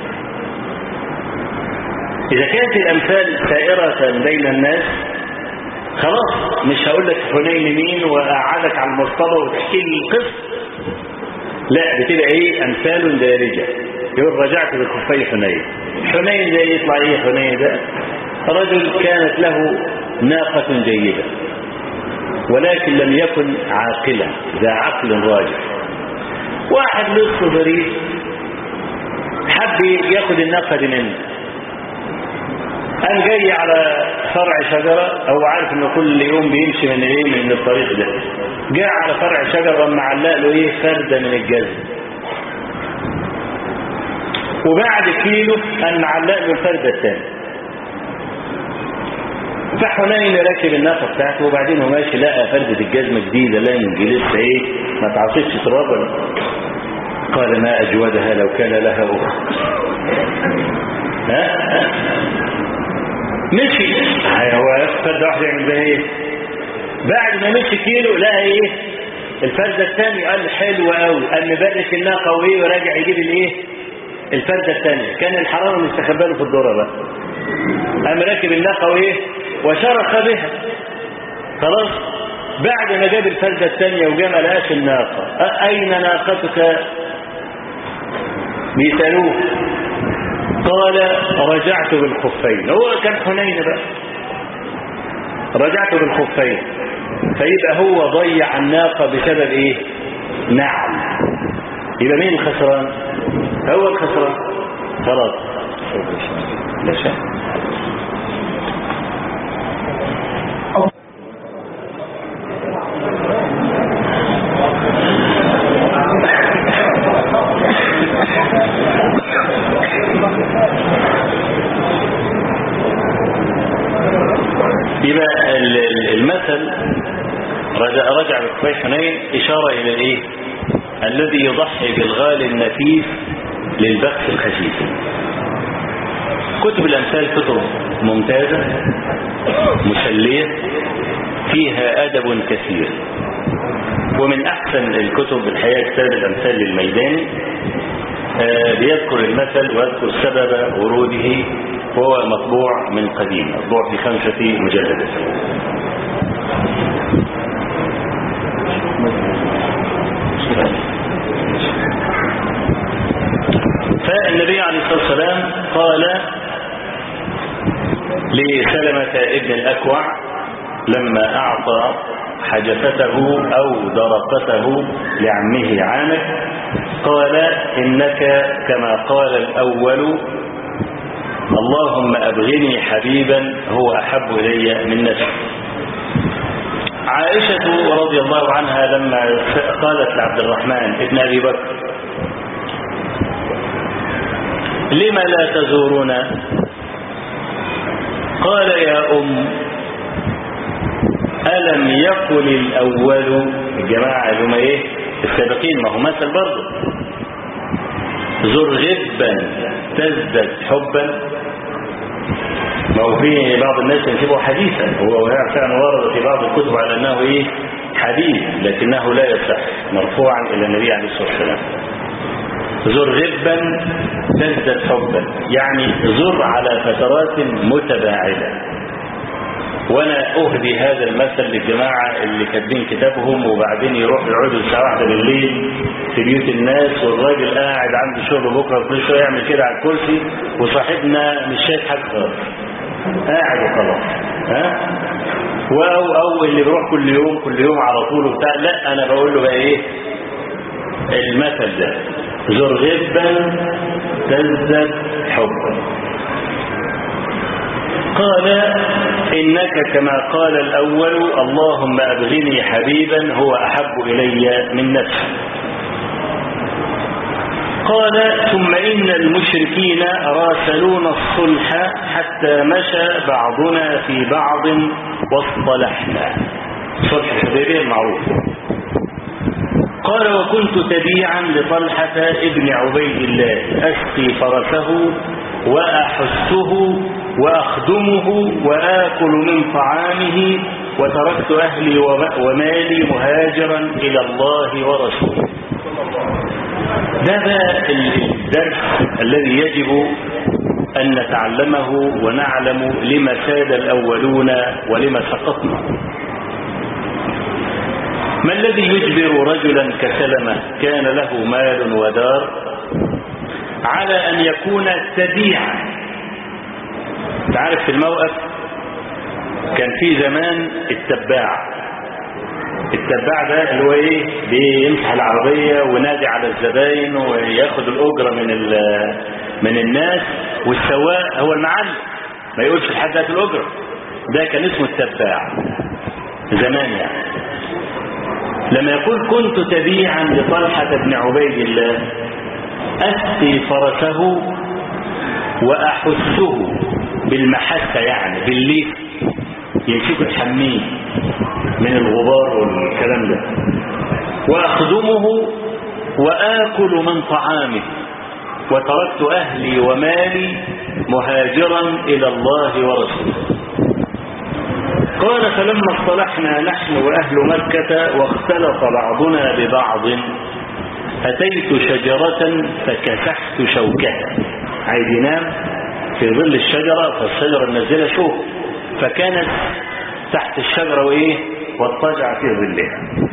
إذا كانت الأمثال سائرة بين الناس خلاص مش هقول لك حنين مين وأقعدك على المصطبة وتحكي لي القصة لا بتبقى إيه أمثال دارجة يقول رجعت بخفي حنين حنين ده يطلع إيه حنين ده رجل كانت له ناقة جيدة ولكن لم يكن عاقلا ذا عقل راجح واحد لص ظريف حب ياخد الناقة دي منه قام جاي على فرع شجرة هو عارف انه كل يوم بيمشي من ايه من الطريق ده جاء على فرع شجرة وما علق له ايه فردة من الجزم وبعد كيلو قام معلق له الفردة الثانية فحنين راكب الناقة بتاعته وبعدين هو ماشي لقى فردة الجزمة جديدة لانج لسه ايه ما تعصيش ترابا قال ما اجودها لو كان لها اخت ها مشي هو فردة واحدة يعمل بها ايه بعد ما مشي كيلو لقى ايه الفردة الثانية قال حلوة قوي قال مبرك الناقة وايه وراجع يجيب الايه الفردة الثانية كان الحرام مستخبى له في الدورة بقى قام راكب الناقة وايه وشرخ بها خلاص بعد ما جاب الفردة الثانية وجاء ما لقاش الناقة أين ناقتك بيسألوه قال رجعت بالخفين هو كان حنين بقى رجعت بالخفين فيبقى هو ضيع الناقة بسبب ايه نعم يبقى مين الخسران هو الخسران خلاص لا شك يبقى المثل رجع, رجع بكفي حنين إشارة إلى الإيه الذي يضحي بالغالي النفيس للبخس الخسيس كتب الأمثال كتب ممتازة مسلية فيها أدب كثير ومن أحسن الكتب الحقيقة كتاب الأمثال للميداني آه بيذكر المثل ويذكر سبب وروده وهو مطبوع من قديم مطبوع في خمسة مجلدات فالنبي عليه الصلاة والسلام قال لسلمة ابن الأكوع لما أعطى حجفته أو درقته لعمه عامر قال إنك كما قال الأول اللهم أبغني حبيبا هو أحب إلي من نفسي عائشة رضي الله عنها لما قالت لعبد الرحمن ابن أبي بكر لم لا تزورنا قال يا أم ألم يقل الأول الجماعة اللي هم إيه السابقين ما هو مثل برضه زر غبا تزدد حبا ما هو في بعض الناس ينسبه حديثا هو فعلا ورد في بعض الكتب على أنه إيه حديث لكنه لا يصح مرفوعا إلى النبي عليه الصلاة والسلام زر غبا تزدد حبا يعني زر على فترات متباعدة وانا اهدي هذا المثل للجماعة اللي كاتبين كتابهم وبعدين يروح يقعدوا الساعة واحدة بالليل في بيوت الناس والراجل قاعد عنده شغل بكرة كل شوية يعمل كده على الكرسي وصاحبنا مش شايف حاجة خالص قاعد وخلاص ها او او اللي بيروح كل يوم كل يوم على طول وبتاع لا انا بقول له بقى ايه المثل ده زر غبا تزدد حبا قال إنك كما قال الأول اللهم أبغني حبيبا هو أحب إلي من نفسي قال ثم إن المشركين راسلون الصلح حتى مشى بعضنا في بعض واصطلحنا صلح الحديبية المعروف قال وكنت تبيعا لطلحة ابن عبيد الله أسقي فرسه وأحسه وأخدمه وآكل من طعامه وتركت أهلي ومالي مهاجرا إلى الله ورسوله ده بقى الدرس الذي يجب أن نتعلمه ونعلم لما ساد الأولون ولما سقطنا ما الذي يجبر رجلا كسلمة كان له مال ودار على أن يكون تبيعا تعرف في الموقف كان في زمان التباع التباع ده اللي هو ايه بيمسح العربية ونادي على الزباين وياخد الأجرة من من الناس والسواق هو المعلم ما يقولش لحد هات الأجرة ده كان اسمه التباع زمان يعني لما يقول كنت تبيعا لطلحة بن عبيد الله أسقي فرسه وأحسه بالمحسة يعني بالليف يمسكوا تحميه من الغبار والكلام ده وأخدمه وآكل من طعامه وتركت أهلي ومالي مهاجرا إلى الله ورسوله قال فلما اصطلحنا نحن وأهل مكة واختلط بعضنا ببعض أتيت شجرة فكسحت شوكها عايز ينام في ظل الشجرة فالشجرة منزلة شوك فكانت تحت الشجرة وإيه واضطجع في ظلها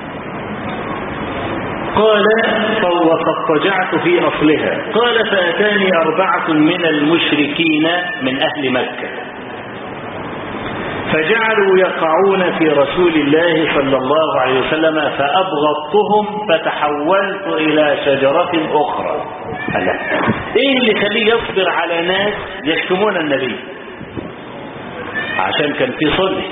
قال فاضطجعت في أصلها قال فأتاني أربعة من المشركين من أهل مكة فجعلوا يقعون في رسول الله صلى الله عليه وسلم فأبغضتهم فتحولت إلى شجرة أخرى هلا إيه اللي خليه يصبر على ناس يشتمون النبي عشان كان في صلح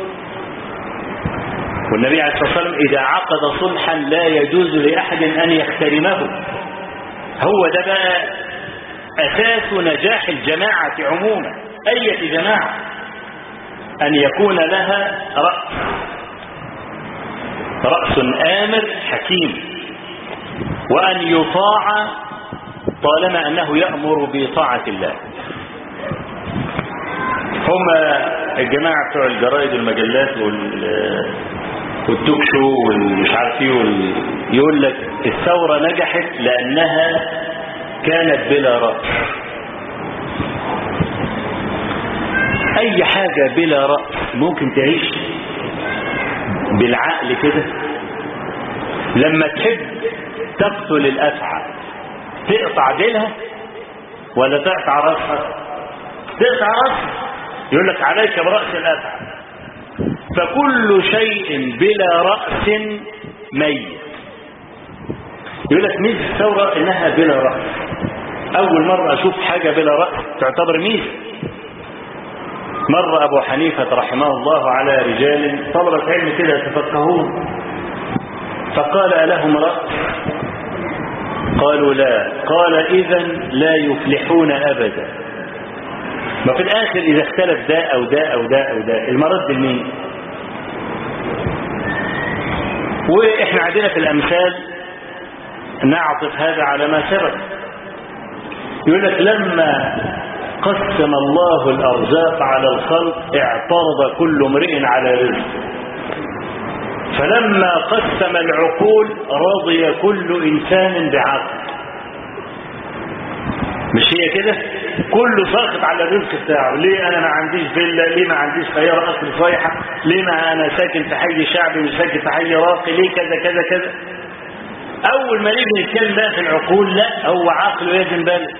والنبي عليه الصلاة والسلام إذا عقد صلحا لا يجوز لأحد أن يحترمه هو ده بقى أساس نجاح الجماعة عموما أية جماعة أن يكون لها رأس رأس آمر حكيم وأن يطاع طالما أنه يأمر بطاعة الله هم الجماعة بتوع الجرائد والمجلات وال والتوك شو والمش عارف ايه وال... يقول لك الثورة نجحت لأنها كانت بلا رأس أي حاجة بلا رأس ممكن تعيش بالعقل كده لما تحب تقتل الأفعى تقطع ديلها ولا تقطع رأسها تقطع رأسها يقول لك عليك برأس الأفعى فكل شيء بلا رأس ميت يقول لك ميزة الثورة إنها بلا رأس أول مرة أشوف حاجة بلا رأس تعتبر ميزة مر أبو حنيفة رحمه الله على رجال طلبة علم كده يتفقهون فقال ألهم رأس قالوا لا قال إذا لا يفلحون أبدا ما في الآخر إذا اختلف ده أو ده أو ده أو ده المرد لمين وإحنا عندنا في الأمثال نعطف هذا على ما سبق يقول لك لما قسم الله الأرزاق على الخلق اعترض كل امرئ على رزقه فلما قسم العقول رضي كل إنسان بعقل مش هي كده كله ساخط على الرزق بتاعه ليه انا ما عنديش فيلا ليه ما عنديش سياره اصل صيحه ليه ما انا ساكن في حي شعبي مش ساكن في حي راقي ليه كذا كذا كذا اول ما نيجي نتكلم بقى في العقول لا هو عقله يجن بالك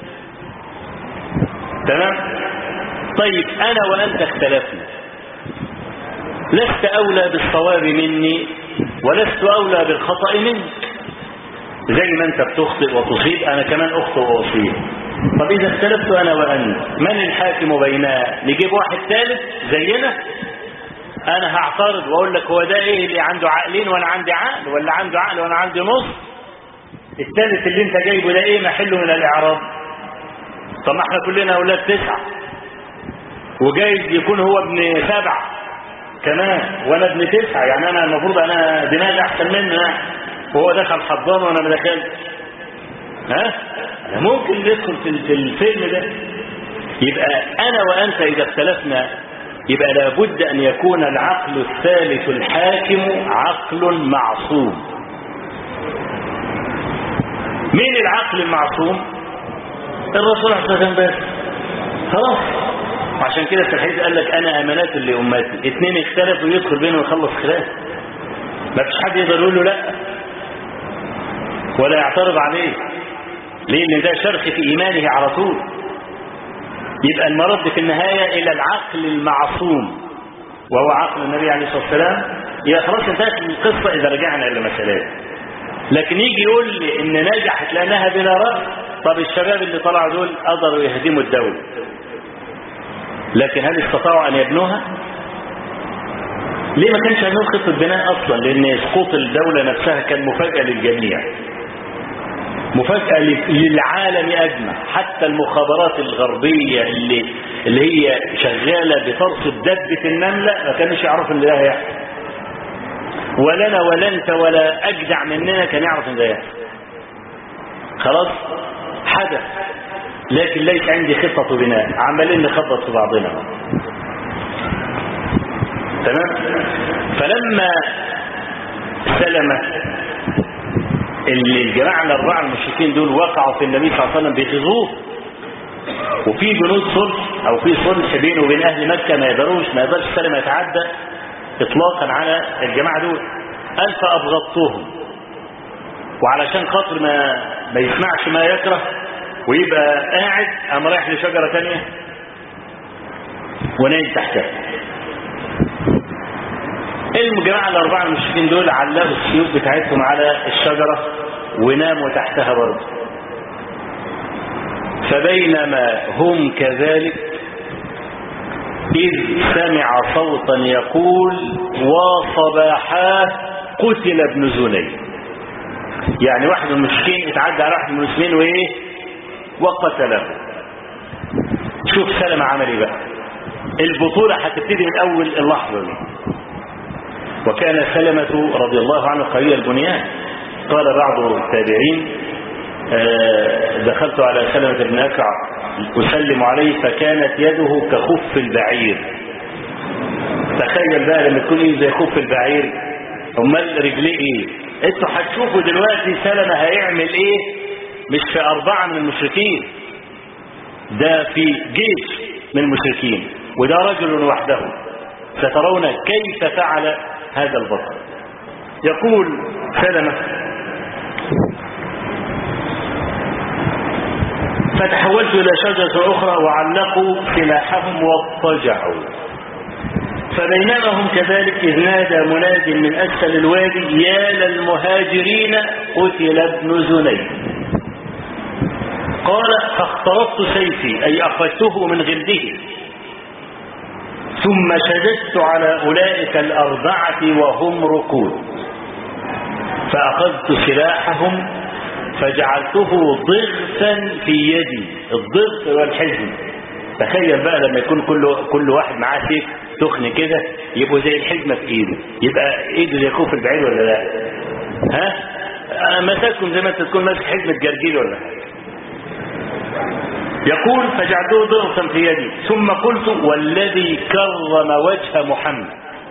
تمام طيب انا وانت اختلفنا لست اولى بالصواب مني ولست اولى بالخطا منك زي ما انت بتخطئ وتصيب انا كمان اخطئ واصيب طب اذا اختلفت انا وانت من الحاكم بيننا نجيب واحد ثالث زينا انا هعترض واقول لك هو ده ايه اللي عنده عقلين وانا عندي عقل ولا عنده عقل وانا عندي نص الثالث اللي انت جايبه ده ايه محله من الاعراب طب ما احنا كلنا اولاد تسعه وجايز يكون هو ابن سبعه كمان وانا ابن تسعه يعني انا المفروض انا دماغي احسن منه وهو دخل حضان وانا ما دخلتش ها ممكن ندخل في في الفيلم ده يبقى انا وانت اذا اختلفنا يبقى لابد أن يكون العقل الثالث الحاكم عقل معصوم مين العقل المعصوم الرسول عليه الصلاة والسلام بس خلاص عشان كده في الحديث قال لك أنا أمانات لأمتي اتنين اختلفوا يدخل بينهم ويخلص خلاف ما فيش حد يقدر يقول له لا ولا يعترض عليه ليه لان ده شرخ في إيمانه على طول يبقى المرد في النهاية إلى العقل المعصوم وهو عقل النبي عليه الصلاة والسلام يا خلاص انتهت القصة إذا رجعنا إلى مسألات لكن يجي يقول لي إن نجحت لأنها بلا رأس طب الشباب اللي طلعوا دول قدروا يهدموا الدولة لكن هل استطاعوا أن يبنوها؟ ليه ما كانش عندهم خطة بناء أصلا لأن سقوط الدولة نفسها كان مفاجأة للجميع مفاجأة للعالم أجمع حتى المخابرات الغربية اللي, اللي هي شغالة بترصد دبة النملة ما كانوش يعرفوا ان ده هيحصل ولنا ولا انت ولا أجدع مننا كان يعرف ان ده هيحصل خلاص حدث لكن ليس عندي خطة بناء عمالين نخبط في بعضنا تمام فلما سلم اللي الجماعة الأربعة المشركين دول وقعوا في النبي صلى الله عليه وسلم بيغزوه وفي جنود صلح أو في صلح بينه وبين أهل مكة ما يقدروش ما يقدرش سلم يتعدى إطلاقا على الجماعة دول قال فأبغضتهم وعلشان خاطر ما ما يسمعش ما يكره ويبقى قاعد قام رايح لشجرة تانية ونايم تحتها الجماعة الأربعة المشركين دول علقوا السيوف بتاعتهم على الشجرة وناموا تحتها برضه فبينما هم كذلك إذ سمع صوتا يقول وصباحاه قتل ابن زني يعني واحد من المشركين اتعدى على واحد من المسلمين وايه وقتله شوف سلمة عمل ايه بقى البطولة هتبتدي من اول اللحظة دي وكان سلمة رضي الله عنه قوي البنيان قال بعض التابعين دخلت على سلمة بن أكع أسلم عليه فكانت يده كخف البعير تخيل بقى لما تكون ايه زي خف البعير امال رجليه ايه انتوا هتشوفوا دلوقتي سلمة هيعمل ايه مش في اربعة من المشركين ده في جيش من المشركين وده رجل وحده سترون كيف فعل هذا البطل يقول سلمة فتحولت إلى شجرة أخرى وعلقوا سلاحهم واضطجعوا فبينما هم كذلك إذ نادى مناد من أسفل الوادي يا للمهاجرين قتل ابن زني قال فاخترطت سيفي أي أخذته من غلده ثم شددت على أولئك الأربعة وهم ركود فأخذت سلاحهم فجعلته ضغثا في يدي الضغث هو الحزم تخيل بقى لما يكون كل كل واحد معاه سيف تخن كده يبقوا زي الحزمه في ايده يبقى ايده زي خوف البعير ولا لا ها مساكم زي ما انت تكون ماسك حزمه جرجير ولا حاجه يقول فجعلته ضغطا في يدي ثم قلت والذي كرم وجه محمد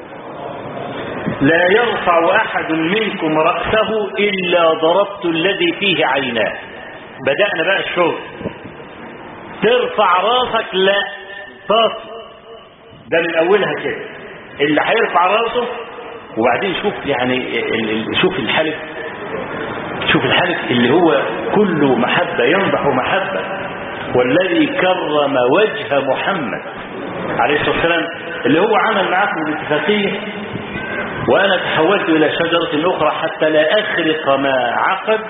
لا يرفع أحد منكم رأسه إلا ضربت الذي فيه عيناه بدأنا بقى الشغل ترفع راسك لا طاس ده من أولها كده اللي هيرفع راسه وبعدين شوف يعني شوف الحلف شوف الحلف اللي هو كله محبة ينضح محبة والذي كرم وجه محمد عليه الصلاة والسلام اللي هو عمل معاكم الاتفاقية وأنا تحولت إلى شجرة أخرى حتى لا أخرق ما عقد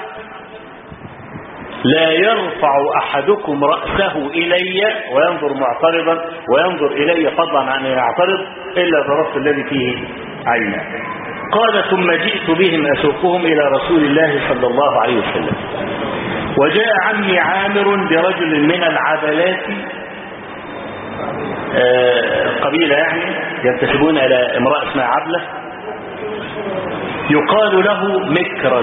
لا يرفع أحدكم رأسه إلي وينظر معترضا وينظر إلي فضلا عن أن يعترض إلا ضربت الذي فيه عينا قال ثم جئت بهم أسوقهم إلى رسول الله صلى الله عليه وسلم وجاء عمي عامر برجل من العبلات قبيلة يعني ينتسبون إلى امرأة اسمها عبلة يقال له مكرز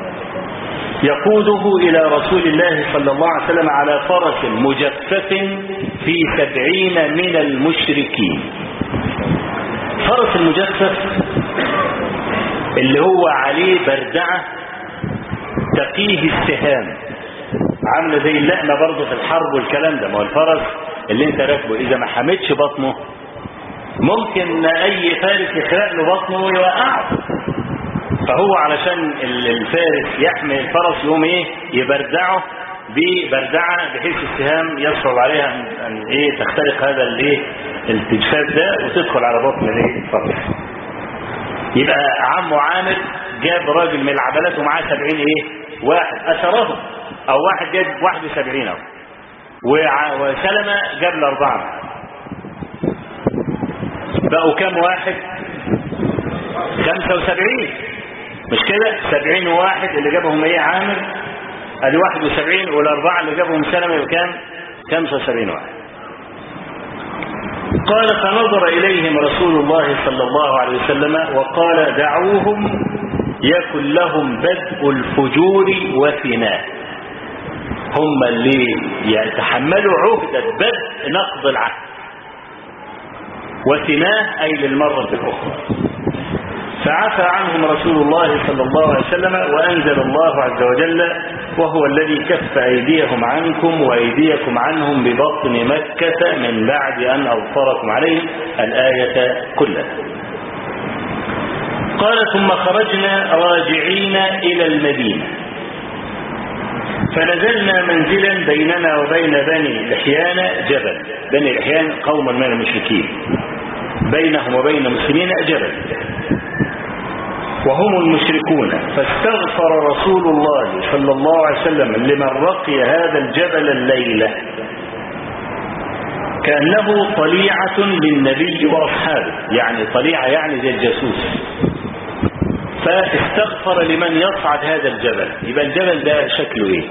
يقوده إلى رسول الله صلى الله عليه وسلم على فرس مجفف في سبعين من المشركين فرس المجفف اللي هو عليه بردعة تقيه السهام عامله زي اللقمه برضه في الحرب والكلام ده ما هو الفرس اللي انت راكبه اذا ما حمتش بطنه ممكن اي فارس يخرق له بطنه ويوقعه فهو علشان الفارس يحمي الفرس يقوم ايه يبردعه ببردعه بحيث السهام يصعب عليها ان, أن ايه تخترق هذا الايه التجفاف ده وتدخل على بطن الايه الفرس يبقى عمه عامر جاب راجل من العبلات ومعاه 70 ايه واحد اسرهم او واحد جاب 71 اهو وسلمة جاب الاربعه بقوا كام واحد 75 مش كده 70 واحد اللي جابهم ايه عامر ادي 71 والاربعه اللي جابهم سلمة يبقى كام 75 واحد قال فنظر إليهم رسول الله صلى الله عليه وسلم وقال دعوهم يكن لهم بدء الفجور وثناء هم اللي يتحملوا عهدة بدء نقض العهد وثناء أي للمرة الأخرى فعفى عنهم رسول الله صلى الله عليه وسلم وأنزل الله عز وجل وهو الذي كف أيديهم عنكم وأيديكم عنهم ببطن مكة من بعد أن أظفركم عليهم الآية كلها قال ثم خرجنا راجعين إلى المدينة فنزلنا منزلا بيننا وبين بني لحيان جبل بني لحيان قوم من المشركين بينهم وبين المسلمين جبل وهم المشركون فاستغفر رسول الله صلى الله عليه وسلم لمن رقي هذا الجبل الليلة كأنه طليعة للنبي وأصحابه يعني طليعة يعني زي الجاسوس فاستغفر لمن يصعد هذا الجبل يبقى الجبل ده شكله ايه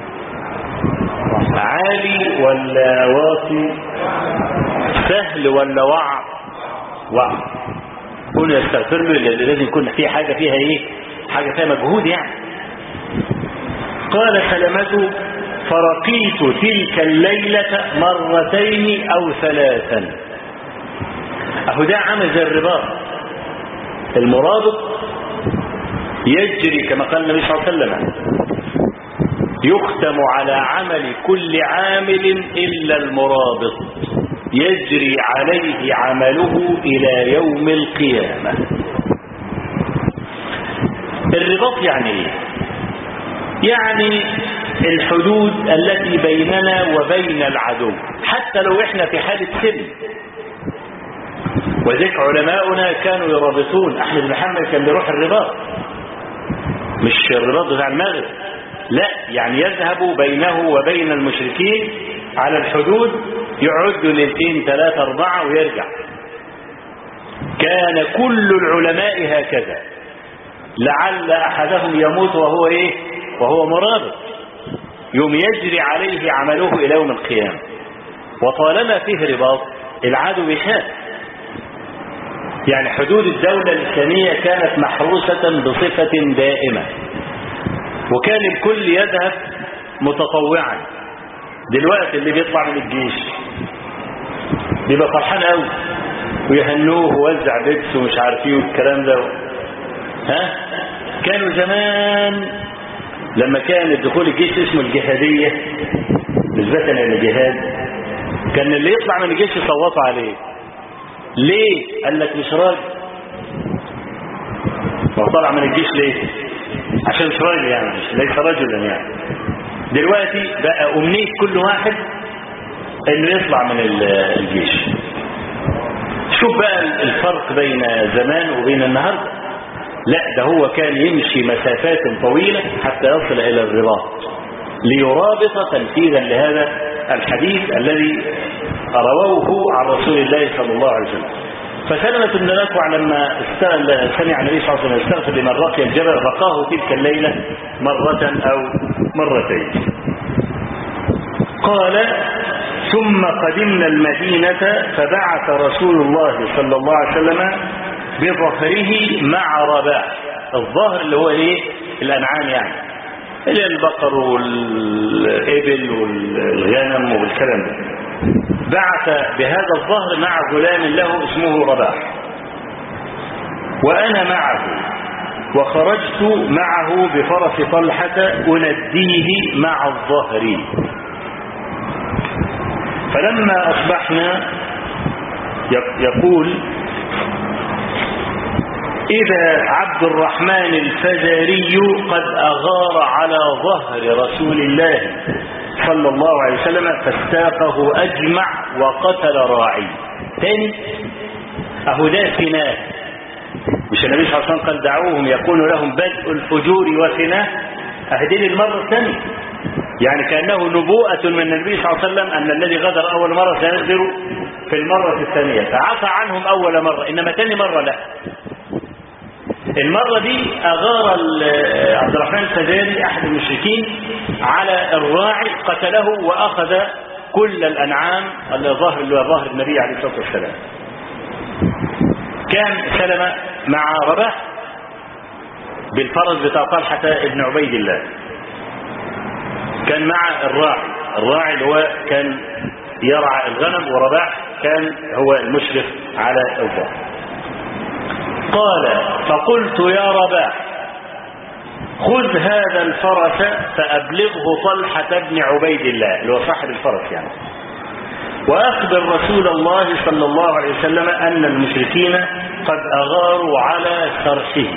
عالي ولا واطي سهل ولا وعر وعر كل يستغفر له لازم يكون في حاجة فيها ايه حاجة فيها مجهود يعني قال سلمته فرقيت تلك الليلة مرتين او ثلاثا اهو ده عامل زي الرباط المرابط يجري كما قال النبي صلى الله عليه وسلم يختم على عمل كل عامل إلا المرابط يجري عليه عمله إلى يوم القيامة الرباط يعني ايه يعني الحدود التي بيننا وبين العدو حتى لو احنا في حالة سلم وذلك علماؤنا كانوا يرابطون احمد بن حنبل كان بيروح الرباط مش الرباط بتاع المغرب لا يعني يذهب بينه وبين المشركين على الحدود يعد ليلتين ثلاثة أربعة ويرجع كان كل العلماء هكذا لعل أحدهم يموت وهو إيه وهو مرابط يوم يجري عليه عمله إلى يوم القيامة وطالما فيه رباط العدو يخاف يعني حدود الدولة الإسلامية كانت محروسة بصفة دائمة وكان الكل يذهب متطوعا دلوقتي اللي بيطلع من الجيش بيبقى فرحان قوي ويهنوه ووزع لبس ومش عارف ايه والكلام ده ها كانوا زمان لما كان الدخول الجيش اسمه الجهادية نسبة الى الجهاد كان اللي يطلع من الجيش يصوتوا عليه ليه قال لك مش راجل هو طلع من الجيش ليه عشان مش راجل يعني مش ليس رجلا يعني دلوقتي بقى أمنية كل واحد انه يطلع من الجيش شوف بقى الفرق بين زمان وبين النهاردة لا ده هو كان يمشي مسافات طويلة حتى يصل إلى الرباط ليرابط تنفيذا لهذا الحديث الذي رووه عن رسول الله صلى الله عليه وسلم فسلمة بن الأكوع لما سمع النبي صلى الله عليه وسلم يستغفر لمن رقي الجبل رقاه تلك الليلة مرة أو مرتين قال ثم قدمنا المدينة فبعث رسول الله صلى الله عليه وسلم بظهره مع رباح الظهر اللي هو ايه الأنعام يعني اللي البقر والإبل والغنم والكلام ده بعث بهذا الظهر مع غلام له اسمه رباح وأنا معه وخرجت معه بفرس طلحة أنديه مع الظهر فلما أصبحنا يقول إذا عبد الرحمن الفزاري قد أغار على ظهر رسول الله صلى الله عليه وسلم فاستاقه أجمع وقتل راعي ثاني أهو ده فناء مش النبي صلى الله عليه وسلم قال دعوهم يكون لهم بدء الفجور وفناء أهدين المرة الثانية يعني كأنه نبوءة من النبي صلى الله عليه وسلم أن الذي غدر أول مرة سيغدر في المرة الثانية فعفى عنهم أول مرة إنما ثاني مرة لا المرة دي أغار عبد الرحمن الفزاري أحد المشركين على الراعي قتله وأخذ كل الأنعام اللي ظهر اللي هو ظهر النبي عليه الصلاة والسلام كان سلم مع رباح بالفرس بتاع طلحة ابن عبيد الله كان مع الراعي الراعي اللي هو كان يرعى الغنم ورباح كان هو المشرف على الظهر قال فقلت يا رباح خذ هذا الفرس فأبلغه طلحة بن عبيد الله اللي هو صاحب الفرس يعني وأخبر رسول الله صلى الله عليه وسلم أن المشركين قد أغاروا على سرحه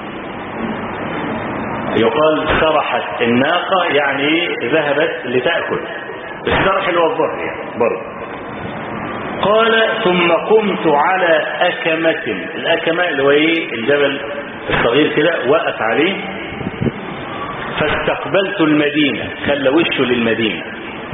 يقال سرحت الناقة يعني ذهبت لتأكل السرح اللي هو الظهر يعني برضه قال ثم قمت على أكمة الأكمة اللي هو ايه الجبل الصغير كده وقف عليه فاستقبلت المدينة خلى وشه للمدينة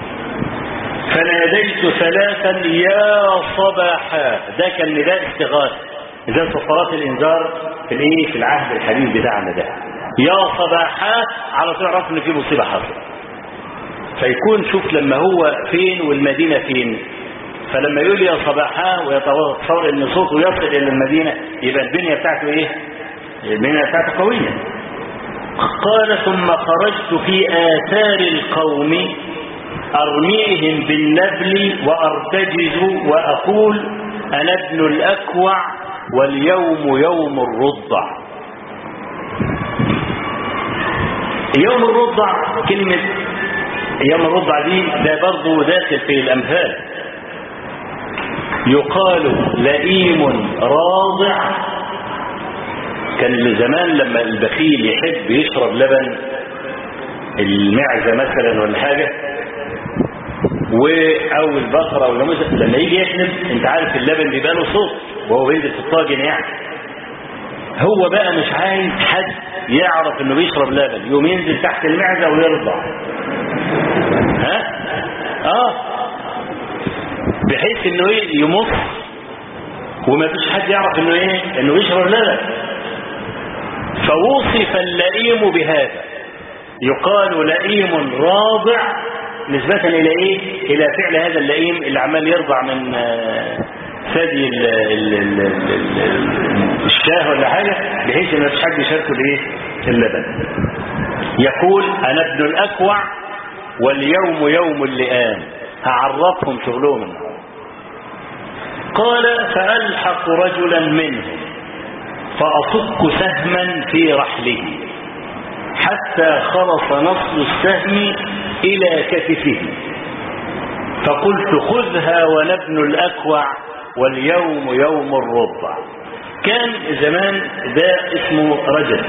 فناديت ثلاثا يا صباحا ده كان نداء استغاثة زي صفارات الانذار في الايه في العهد الحديث بتاعنا ده يا صباحا على طول عرفت ان في مصيبه حصلت فيكون شوف لما هو فين والمدينه فين فلما يقول يا صباحا ويتصور ان صوته يصل الى المدينه يبقى البنيه بتاعته ايه البنيه بتاعته قويه قال ثم خرجت في آثار القوم أرميهم بالنبل وأرتجز وأقول أنا ابن الأكوع واليوم يوم الرضع يوم الرضع كلمة يوم الرضع دي ده برضه داخل في الأمثال يقال لئيم راضع كان زمان لما البخيل يحب يشرب لبن المعزة مثلا ولا حاجة و او البقرة او الجاموسة لما يجي يحلب انت عارف اللبن بيبقى له صوت وهو بينزل في الطاجن يعني هو بقى مش عايز حد يعرف انه بيشرب لبن يوم ينزل تحت المعزة ويرضع ها اه بحيث انه ايه يمص وما فيش حد يعرف انه ايه انه بيشرب لبن فوصف اللئيم بهذا يقال لئيم راضع نسبة إلى إيه؟ إلى فعل هذا اللئيم اللي عمال يرضع من ثدي الشاه ولا حاجة بحيث إن مفيش حد يشاركه الإيه؟ اللبن. يقول أنا ابن الأكوع واليوم يوم اللئام هعرفهم شغلهم النهارده. قال فألحق رجلا منهم فأصك سهما في رحله حتى خلص نصل السهم إلى كتفه فقلت خذها ونبن الأكوع واليوم يوم الرضع كان زمان ده اسمه رجل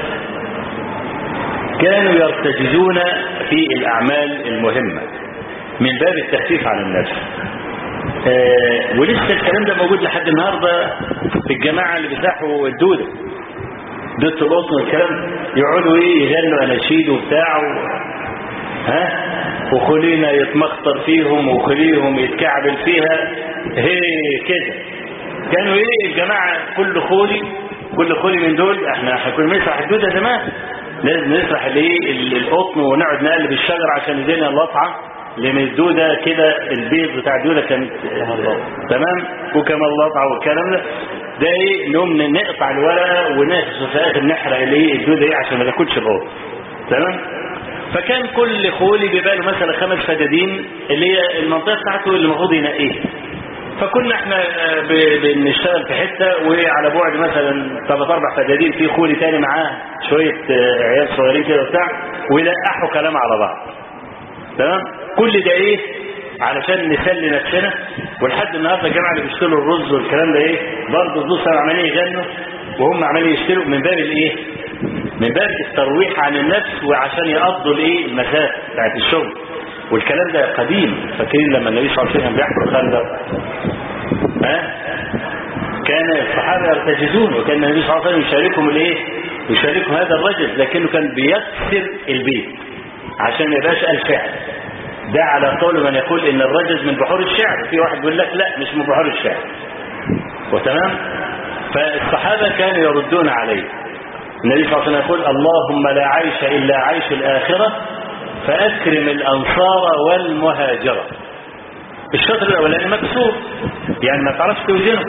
كانوا يرتجزون في الأعمال المهمة من باب التخفيف عن النفس آه ولسه الكلام ده موجود لحد النهاردة في الجماعة اللي بيزاحوا الدودة دودة القطن والكلام يقعدوا ايه يغنوا اناشيد وبتاع و... ها وخلينا يتمخطر فيهم وخليهم يتكعبل فيها هي كده كانوا ايه الجماعة كل خولي كل خولي من دول احنا احنا كنا بنسرح الدودة زمان لازم نسرح الايه القطن ونقعد نقلب الشجر عشان يدينا اللطعة لان الدودة كده البيض بتاع الدودة كانت تمام وكما اللطعة والكلام ده ده ايه نقوم نقطع الورقة ونقص في اخر نحرق الايه الدودة ايه عشان ما تاكلش القط تمام فكان كل خولي بيبقى له مثلا خمس فدادين اللي هي المنطقه بتاعته اللي المفروض ينقيها فكنا احنا آه، ب- بنشتغل في حته وعلى بعد مثلا ثلاث اربع فدادين في خولي تاني معاه شويه آه، عيال صغيرين كده وبتاع ويلقحوا كلام على بعض تمام كل ده ايه علشان نسلي نفسنا ولحد النهارده الجماعه اللي بيشتروا الرز والكلام ده ايه برضه الدوس عمالين يغنوا وهم عمالين يشتروا من باب الايه من باب الترويح عن النفس وعشان يقضوا الايه المسافه بتاعت الشغل والكلام ده قديم فاكرين لما النبي صلى الله عليه وسلم بيحفر الخندق ها كان الصحابه يرتجزون وكان النبي صلى الله عليه وسلم يشاركهم الايه يشاركهم هذا الرجل لكنه كان بيكسر البيت عشان ما يبقاش الفعل ده على قول من يقول ان الرجز من بحور الشعر في واحد يقول لك لا مش من بحور الشعر وتمام فالصحابه كانوا يردون عليه النبي صلى الله عليه وسلم يقول اللهم لا عيش الا عيش الاخره فاكرم الانصار والمهاجره الشطر الاولاني مكسور يعني ما تعرفش توزنه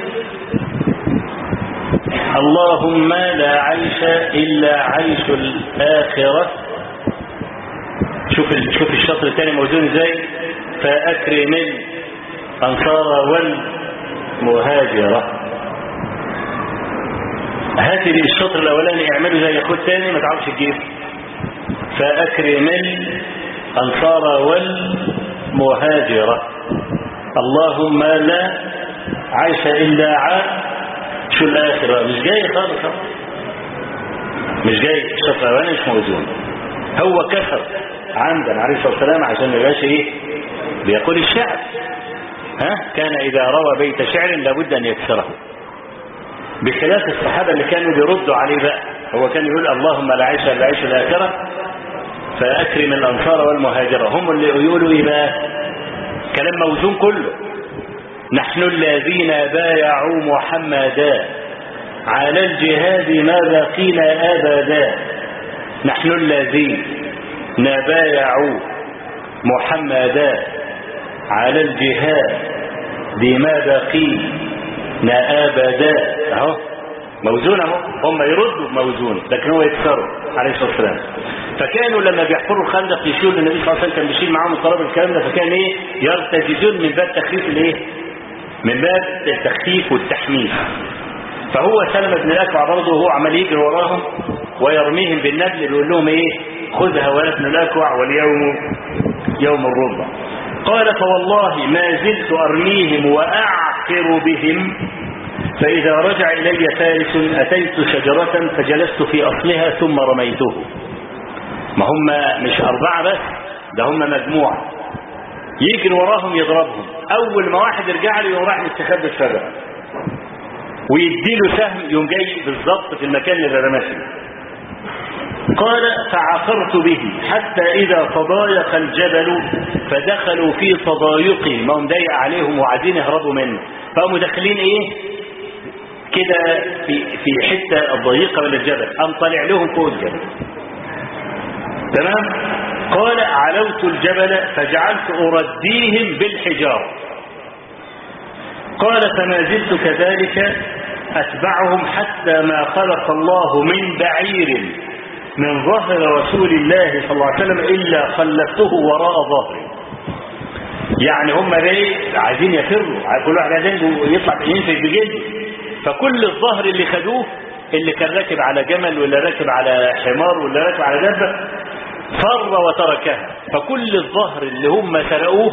اللهم لا عيش الا عيش الاخره شوف ال- شوف الشطر الثاني موزون ازاي فاكرم الانصار والمهاجره هات لي الشطر الاولاني اعمله زي اخوه الثاني ما تعرفش تجيب فاكرم الانصار والمهاجره اللهم لا عيش الا عيش الاخره مش جاي خالص أهو. مش جاي الشطر الاولاني مش موزون هو كسر عمدا عليه الصلاه والسلام عشان ما يبقاش ايه بيقول الشعر ها كان اذا روى بيت شعر لابد ان يكسره بخلاف الصحابه اللي كانوا بيردوا عليه بقى هو كان يقول اللهم لا عيش الا عيش الاخره فاكرم الانصار والمهاجره هم اللي يقولوا ايه بقى كلام موزون كله نحن الذين بايعوا محمدا على الجهاد ما بقينا ابدا نحن الذين نبايعوا محمدا على الجهاد بما بقينا ابدا اهو موزون اهو هم يردوا موزون لكن هو يكسروا عليه الصلاه والسلام فكانوا لما بيحفروا الخندق يشيلوا النبي صلى الله عليه وسلم كان بيشيل معاهم القراب الكلام ده فكان ايه يرتجزون من باب تخفيف الايه من باب التخفيف والتحميل فهو سلمة بن الأكوع برضه وهو عمال يجري وراهم ويرميهم بالنبل بيقول لهم ايه خذها ولا ابن الأكوع واليوم يوم الربع قال فوالله ما زلت أرميهم وأعقر بهم فإذا رجع إلي فارس أتيت شجرة فجلست في أصلها ثم رميته ما هم مش أربعة بس ده هم مجموعة يجري وراهم يضربهم أول ما واحد يرجع له يقوم راح مستخبي الشجرة ويديله سهم يوم جاي بالظبط في المكان اللي رماه فيه قال فعثرت به حتى إذا تضايق الجبل فدخلوا في تضايقه ما هم ضيق عليهم وعايزين يهربوا منه فقاموا داخلين ايه كده في في حته ضيقه من الجبل قام طالع لهم فوق الجبل تمام قال علوت الجبل فجعلت ارديهم بالحجاره قال فما زلت كذلك اتبعهم حتى ما خلق الله من بعير من ظهر رسول الله صلى الله عليه وسلم الا خلفته وراء ظهري يعني هم ليه عايزين يفروا كل واحد عايزين يطلع ينفذ بجلده فكل الظهر اللي خدوه اللي كان راكب على جمل ولا راكب على حمار ولا راكب على دابه فر وتركها فكل الظهر اللي هم سرقوه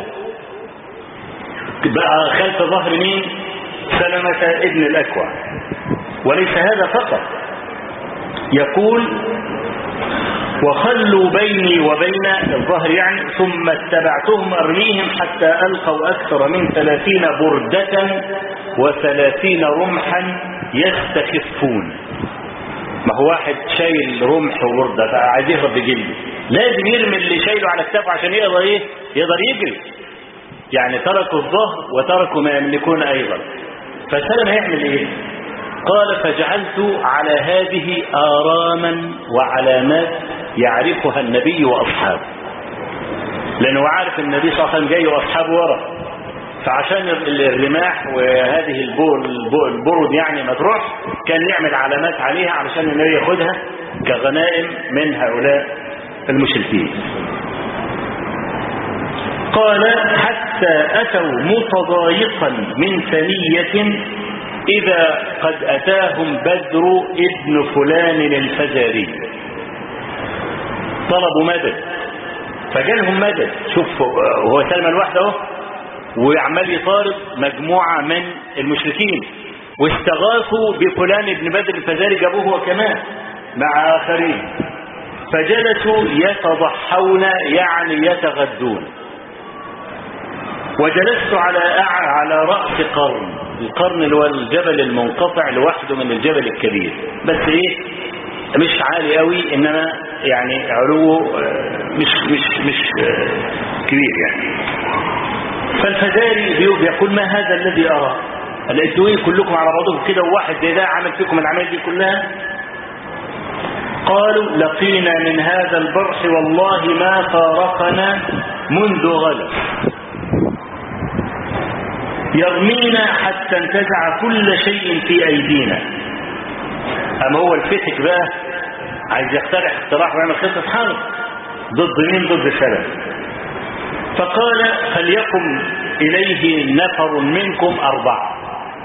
بقى خلف ظهر مين سلمة ابن الأكوع وليس هذا فقط يقول وخلوا بيني وبين الظهر يعني ثم اتبعتهم أرميهم حتى ألقوا أكثر من ثلاثين بردة وثلاثين رمحا يستخفون ما هو واحد شايل رمح وبردة عايز يهرب بجلده لازم يرمي اللي شايله على كتافه عشان يقدر ايه يقدر يجري يعني تركوا الظهر وتركوا ما يملكون ايضا فسلم هيعمل ايه قال فجعلت على هذه آراما وعلامات يعرفها النبي وأصحابه لأنه عارف النبي صلى الله عليه وسلم جاي وأصحابه ورا فعشان الرماح وهذه البور البرد يعني ما تروح كان يعمل علامات عليها علشان النبي ياخدها كغنائم من هؤلاء المشركين قال حتى أتوا متضايقا من ثنية إذا قد أتاهم بدر ابن فلان الفزاري طلبوا مدد فجالهم مدد شوف هو سلمان لوحده وعمال يطارد مجموعة من المشركين واستغاثوا بفلان ابن بدر الفزاري جابوه هو كمان مع آخرين فجلسوا يتضحون يعني يتغدون وجلست على على رأس قرن القرن اللي هو الجبل المنقطع لوحده من الجبل الكبير بس ايه مش عالي قوي انما يعني علوه مش مش مش كبير يعني فالفزاري بيقول ما هذا الذي ارى لقيتوا ايه كلكم على بعضكم كده وواحد زي ده عمل فيكم العمل دي كلها قالوا لقينا من هذا البرح والله ما فارقنا منذ غلب يرمينا حتى انتزع كل شيء في أيدينا أما هو الفتك بقى عايز يقترح اقتراح ويعمل خطة حرب ضد مين ضد سلف فقال فليقم إليه نفر منكم أربعة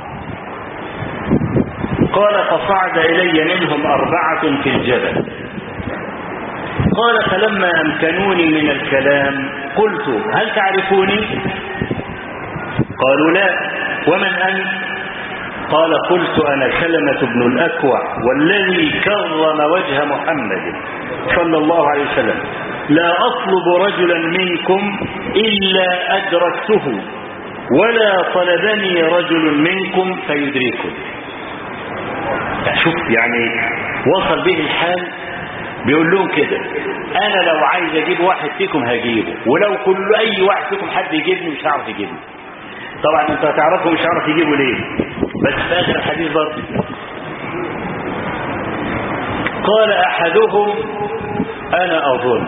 قال فصعد إلي منهم أربعة في الجبل قال فلما أمكنوني من الكلام قلت هل تعرفوني قالوا لا ومن أنت قال قلت أنا سلمة بن الأكوع والذي كرم وجه محمد صلى الله عليه وسلم لا أطلب رجلا منكم إلا أدركته ولا طلبني رجل منكم فيدركني شوف يعني وصل به الحال بيقول لهم كده انا لو عايز اجيب واحد فيكم هجيبه ولو كل اي واحد فيكم حد يجيبني مش هعرف يجيبني طبعا انت هتعرفوا مش هعرف يجيبوا ليه بس في اخر الحديث برضه قال احدهم انا اظن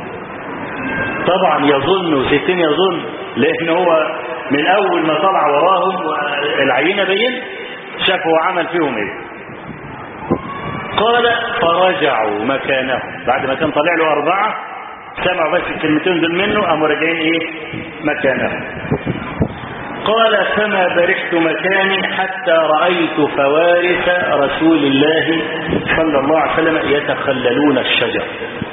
طبعا يظن وستين يظن لان هو من اول ما طلع وراهم العينه بين شافوا عمل فيهم ايه قال فرجعوا مكانه بعد ما كان طالع له أربعة سمعوا بس الكلمتين دول منه قاموا راجعين إيه مكانه قال فما برحت مكاني حتى رأيت فوارس رسول الله صلى الله عليه وسلم يتخللون الشجر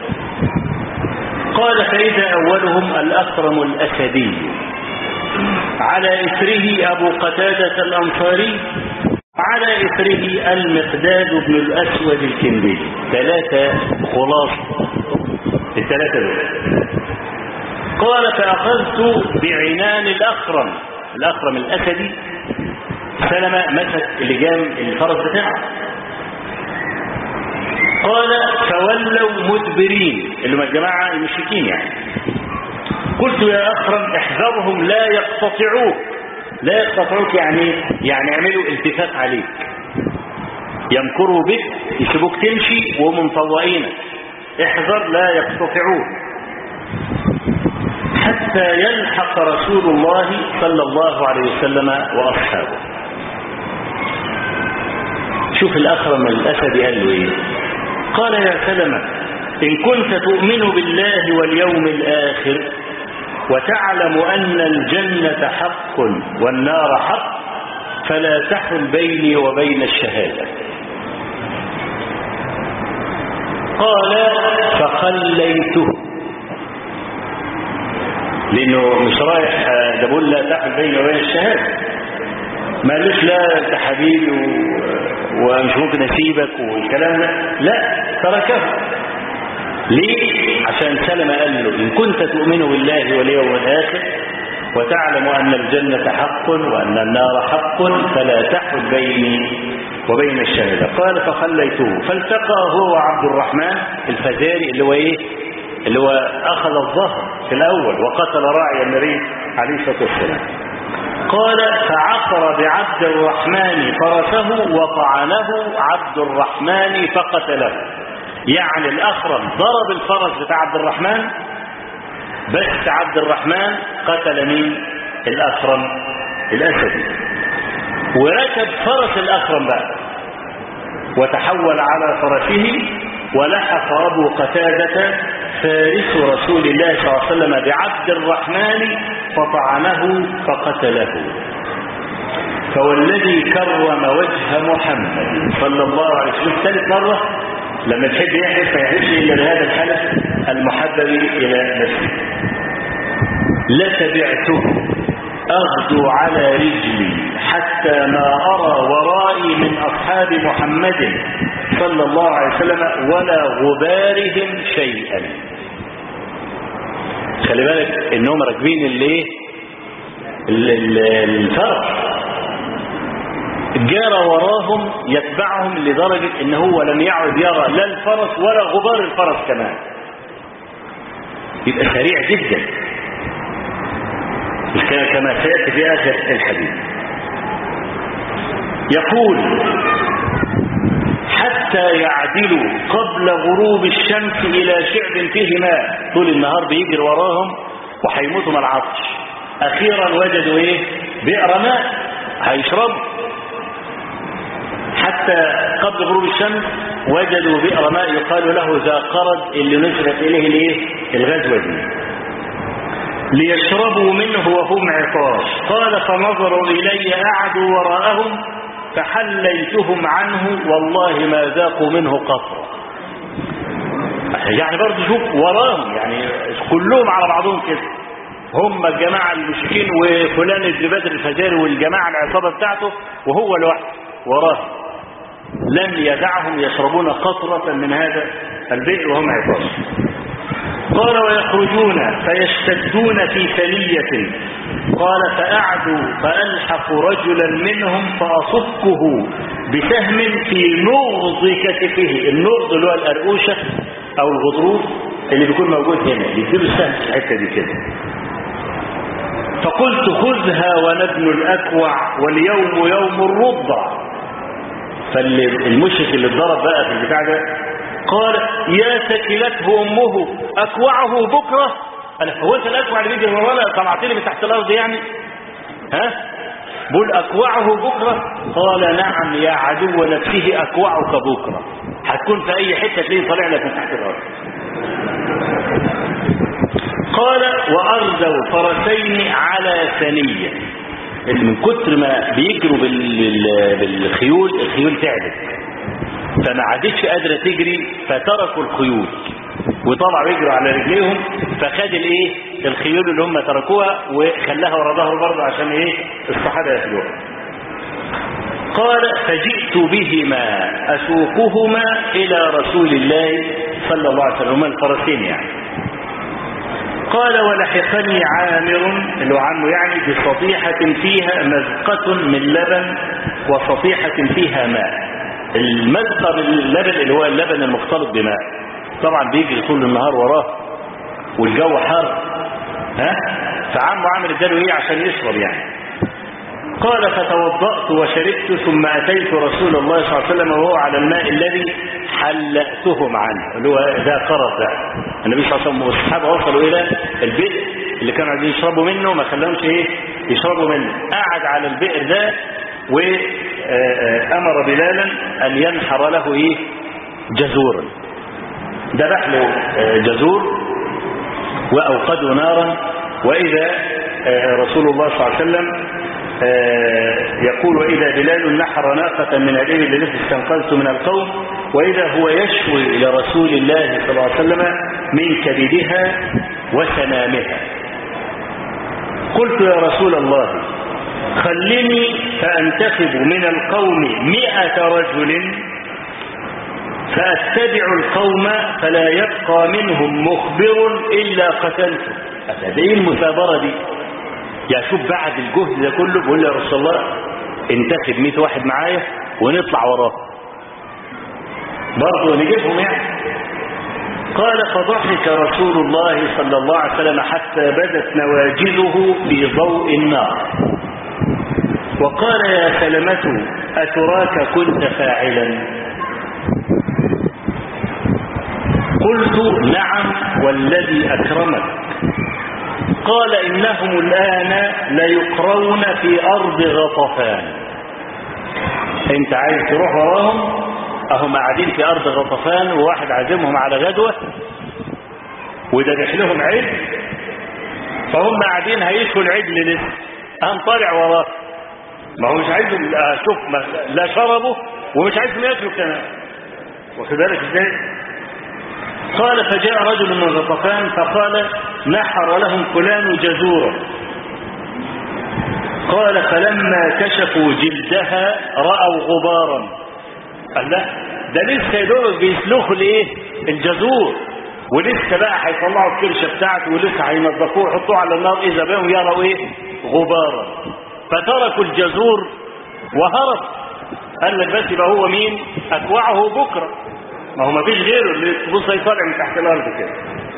قال فإذا أولهم الأكرم الأسدي على إثره أبو قتادة الأنصاري على إثره المقداد بن الأسود الكندي ثلاثة خلاصة الثلاثة دول قال فأخذت بعنان الأخرم الأخرم الأسدي سلمة مسك لجام الفرس بتاعه قال فولوا مدبرين اللي هم الجماعة المشركين يعني قلت يا أخرم احذرهم لا يقتطعوك لا يقتطعوك يعني يعني يعملوا التفات عليك يمكروا بك يسيبوك تمشي وهم مطوعينك احذر لا يقتطعوك حتى يلحق رسول الله صلى الله عليه وسلم واصحابه شوف الاكرم الاسدي قال له ايه قال يا سلمة ان كنت تؤمن بالله واليوم الاخر وتعلم أن الجنة حق والنار حق فلا تحل بيني وبين الشهادة قال فخليته لأنه مش رايح ده بقول لا تحل بيني وبين الشهادة ما قالوش لا انت حبيبي و... ومش ممكن اسيبك والكلام ده لا تركه ليه عشان سلمة قال له إن كنت تؤمن بالله واليوم الآخر وتعلم أن الجنة حق وأن النار حق فلا تحل بيني وبين الشهادة قال فخليته فالتقى هو عبد الرحمن الفزاري اللي هو إيه اللي هو أخذ الظهر في الأول وقتل راعي النبي عليه الصلاة والسلام قال فعقر بعبد الرحمن فرسه وطعنه عبد الرحمن فقتله يعني الأخرم ضرب الفرس بتاع عبد الرحمن بس عبد الرحمن قتل مين الأخرم الأسدي وركب فرس الأخرم بقى وتحول على فرسه ولحق أبو قتادة فارس رسول الله صلى الله عليه وسلم بعبد الرحمن فطعنه فقتله فوالذي كرم وجه محمد صلى الله عليه وسلم ثالث مرة لما تحب يحلف ما يحلفش إلا بهذا الحلف المحبب إلى نفسه لتبعته أغدو على رجلي حتى ما أرى ورائي من أصحاب محمد صلى الله عليه وسلم ولا غبارهم شيئا خلي بالك انهم راكبين الايه الفرس جرى وراهم يتبعهم لدرجة ان هو لم يعد يرى لا الفرس ولا غبار الفرس كمان يبقى سريع جدا كما سيأتي في آخر الحديث يقول حتى يعدلوا قبل غروب الشمس إلى شعب فيه ماء طول النهار بيجري وراهم وهيموتوا من العطش أخيرا وجدوا إيه بئر ماء هيشربوا حتى قبل غروب الشمس وجدوا بئر ماء يقال له ذا قرد اللي نزلت إليه الإيه الغزوة دي ليشربوا منه وهم عطاش قال فنظروا إلي أعدوا وراءهم فحليتهم عنه والله ما ذاقوا منه قطرة يعني برضه شوف وراهم يعني كلهم على بعضهم كده هم الجماعة المشركين وفلان ابن بدر الفجاري والجماعة العصابة بتاعته وهو لوحده وراه لم يدعهم يشربون قطرة من هذا البئر وهم عطاش قال ويخرجون فيشتدون في ثنية قال فأعدوا فألحق رجلا منهم فأصكه بسهم في نغض كتفه النغض اللي هو الأرقوشة أو الغضروف اللي بيكون موجود هنا يديله السهم في الحتة دي كده فقلت خذها ونبن الأكوع واليوم يوم الرضع فالمشرك اللي اتضرب بقى في البتاع ده قال يا سكلته امه اكوعه بكره انا هو انت الاكوع اللي بيجي ورانا طلعتني من تحت الارض يعني ها بقول اكوعه بكره قال نعم يا عدو نفسه اكوعك بكره هتكون في اي حته تلاقيه طالع لك من تحت الارض قال واردوا فرسين على ثنيه من كتر ما بيجروا بالخيول الخيول تعبت فما عادتش قادرة تجري فتركوا الخيول وطلعوا يجروا على رجليهم فخد الايه الخيول اللي هم تركوها وخلاها ورا ظهره برضه عشان ايه الصحابه ياخدوها قال فجئت بهما اسوقهما الى رسول الله صلى الله عليه وسلم الفرسين يعني قال ولحقني عامر اللي هو عمه يعني بصفيحة فيها مزقة من لبن وصفيحة فيها ماء المزقة باللبن اللي هو اللبن المختلط بماء طبعا بيجري طول النهار وراه والجو حار ها فعمه عامل اداله ايه عشان يشرب يعني قال فتوضأت وشربت ثم أتيت رسول الله صلى الله عليه وسلم وهو على الماء الذي حلأتهم عنه اللي هو ده قرض ده النبي صلى الله عليه وسلم والصحابة وصلوا إلى البئر اللي كانوا عايزين يشربوا منه ما خلاهمش ايه يشربوا منه قعد على البئر ده وأمر بلالا أن ينحر له إيه جزورا ذبح له جزور وأوقدوا نارا وإذا رسول الله صلى الله عليه وسلم يقول وإذا بلال نحر ناقة من الإبل التي استنقذت من القوم وإذا هو يشوي إلى رسول الله صلى الله عليه وسلم من كبدها وسنامها قلت يا رسول الله خلني فأنتخب من القوم مئة رجل فأتبع القوم فلا يبقى منهم مخبر إلا قتلته أتدعي المثابرة دي يعني شوف بعد الجهد ده كله بيقول يا رسول الله انتخب 100 واحد معايا ونطلع وراه برضه نجيبهم يعني قال فضحك رسول الله صلى الله عليه وسلم حتى بدت نواجذه في ضوء النار وقال يا سلمة أتراك كنت فاعلا قلت نعم والذي أكرمك قال إنهم الآن ليقرون في أرض غطفان انت عايز تروح وراهم اهم قاعدين في أرض غطفان وواحد عازمهم على غدوة وذبح لهم عجل فهم قاعدين هيشوا العجل لسه قام طالع وراه ما هو مش عايزهم شوف لا شربوا ومش عايزهم ياكلوا كمان واخد بالك ازاي؟ قال فجاء رجل من غطفان فقال نحر لهم فلان جزورا قال فلما كشفوا جلدها رأوا غبارا قال لا ده لسه يدور بيسلخوا الايه الجزور ولسه بقى هيطلعوا الكرشه بتاعته ولسه هينضفوه ويحطوه على النار اذا بهم يروا ايه غبارا فتركوا الجزور وهرب قال لك بس يبقى هو مين اكوعه بكره ما هو ما فيش غيره اللي تبص يطلع من تحت الارض كده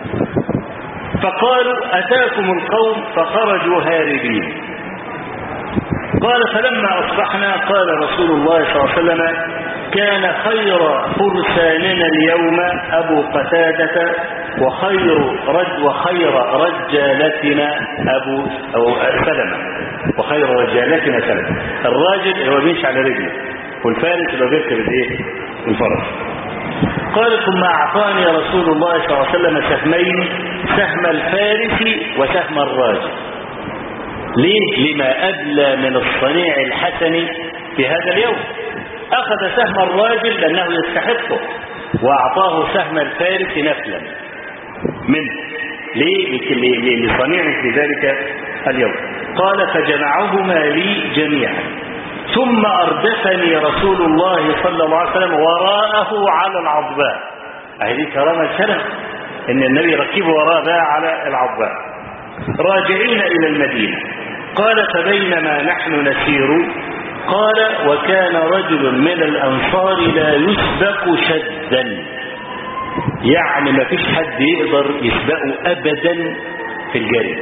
فقالوا اتاكم القوم فخرجوا هاربين قال فلما اصبحنا قال رسول الله صلى الله عليه وسلم كان خير فرساننا اليوم ابو قتاده وخير رج وخير رجالتنا ابو أو سلمه وخير رجالتنا سلمه الراجل اللي هو بيمشي على رجله والفارس اللي هو بيركب الايه الفرس قال ثم اعطاني رسول الله صلى الله عليه وسلم سهمين سهم الفارس وسهم الراجل ليه لما ابلى من الصنيع الحسن في هذا اليوم اخذ سهم الراجل لانه يستحقه واعطاه سهم الفارس نفلا منه ليه لصنيعه في ذلك اليوم قال فجمعهما لي جميعا ثم أردفني رسول الله صلى الله عليه وسلم وراءه على العضباء هذه كرامة السلام إن النبي ركبه وراء بقى على العضباء راجعين إلى المدينة قال فبينما نحن نسير قال وكان رجل من الأنصار لا يسبق شدا يعني ما فيش حد يقدر يسبقه أبدا في الجري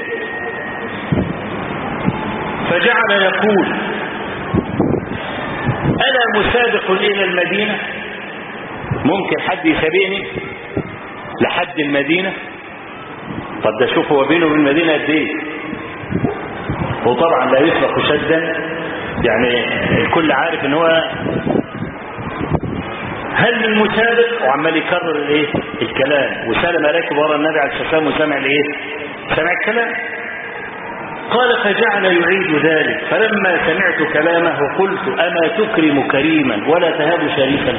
فجعل يقول أنا مسابق إلى المدينة ممكن حد يسابقني لحد المدينة طب ده شوف هو بينه وبين المدينة قد إيه هو طبعا لا يسبق شدا يعني الكل عارف ان هو هل المسابق وعمال يكرر الايه الكلام وسلم راكب ورا النبي عليه الصلاه والسلام وسمع الايه سمع الكلام قال فجعل يعيد ذلك فلما سمعت كلامه قلت أما تكرم كريما ولا تهاب شريفا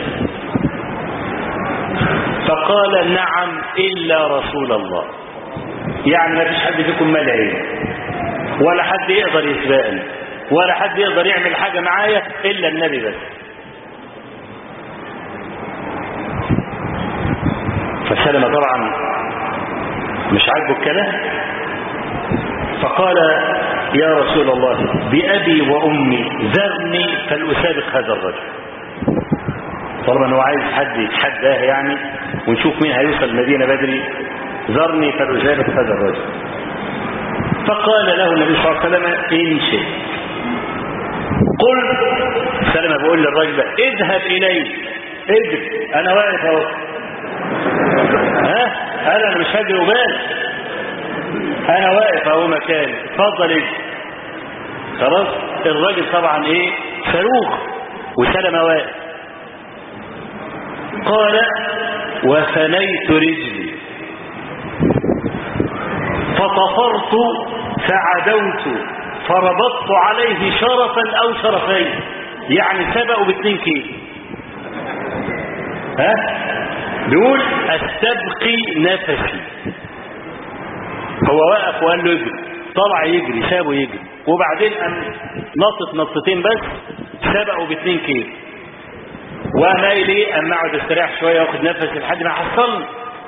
فقال نعم إلا رسول الله يعني ما فيش حد فيكم ملعين ولا حد يقدر يسبقني ولا حد يقدر يعمل حاجة معايا إلا النبي بس فسلم طبعا مش عاجبه الكلام فقال يا رسول الله بأبي وأمي ذرني فلأسابق هذا الرجل طالما انه عايز حد يتحداه يعني ونشوف مين هيوصل المدينة بدري ذرني فلأسابق هذا الرجل فقال له النبي صلى الله عليه وسلم إن شئت قل سلمة بقول للرجل اذهب إليه اذهب أنا واقف أهو ها قال أنا مش هجري وبال انا واقف اهو مكاني اتفضل اجي خلاص الراجل طبعا ايه صاروخ وسلم واقف قال وثنيت رجلي فطفرت فعدوت فربطت عليه شرفا او شرفين يعني سبقوا باتنين كيلو ها بيقول استبقي نفسي هو واقف وقال له اجري طلع يجري سابه يجري وبعدين قام نطت نطتين بس سبقوا باتنين كيلو وقام قايل ايه قام اقعد استريح شويه واخد نفس لحد ما حصلني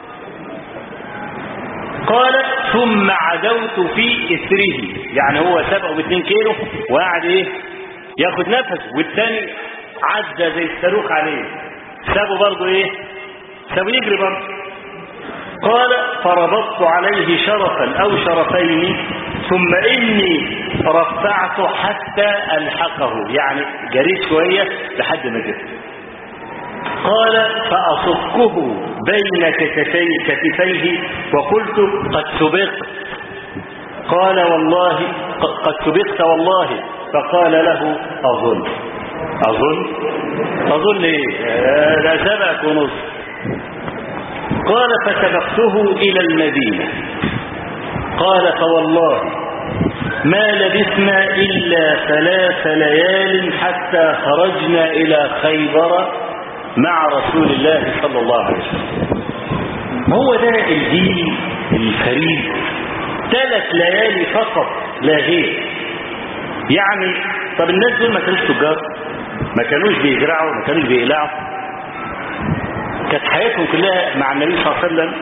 قال ثم عدوت في اثره يعني هو سبقه باتنين كيلو وقعد ايه ياخد نفس والتاني عدى زي الصاروخ عليه سابه برضه ايه سابه يجري برضه قال فربطت عليه شرفا او شرفين ثم اني رفعت حتى الحقه يعني جريت شويه لحد ما جبت قال فاصكه بين كتفي كتفيه وقلت قد سبقت قال والله قد سبقت والله فقال له اظن اظن اظن ايه ده سبق ونص قال فسبقته إلى المدينة قال فوالله ما لبثنا إلا ثلاث ليال حتى خرجنا إلى خيبر مع رسول الله صلى الله عليه وسلم هو ده الجيل الفريد ثلاث ليالي فقط لا غير يعني طب الناس دول ما كانوش تجار ما كانوش بيزرعوا ما كانوش بيقلعوا كانت حياتهم كلها مع النبي صلى الله عليه وسلم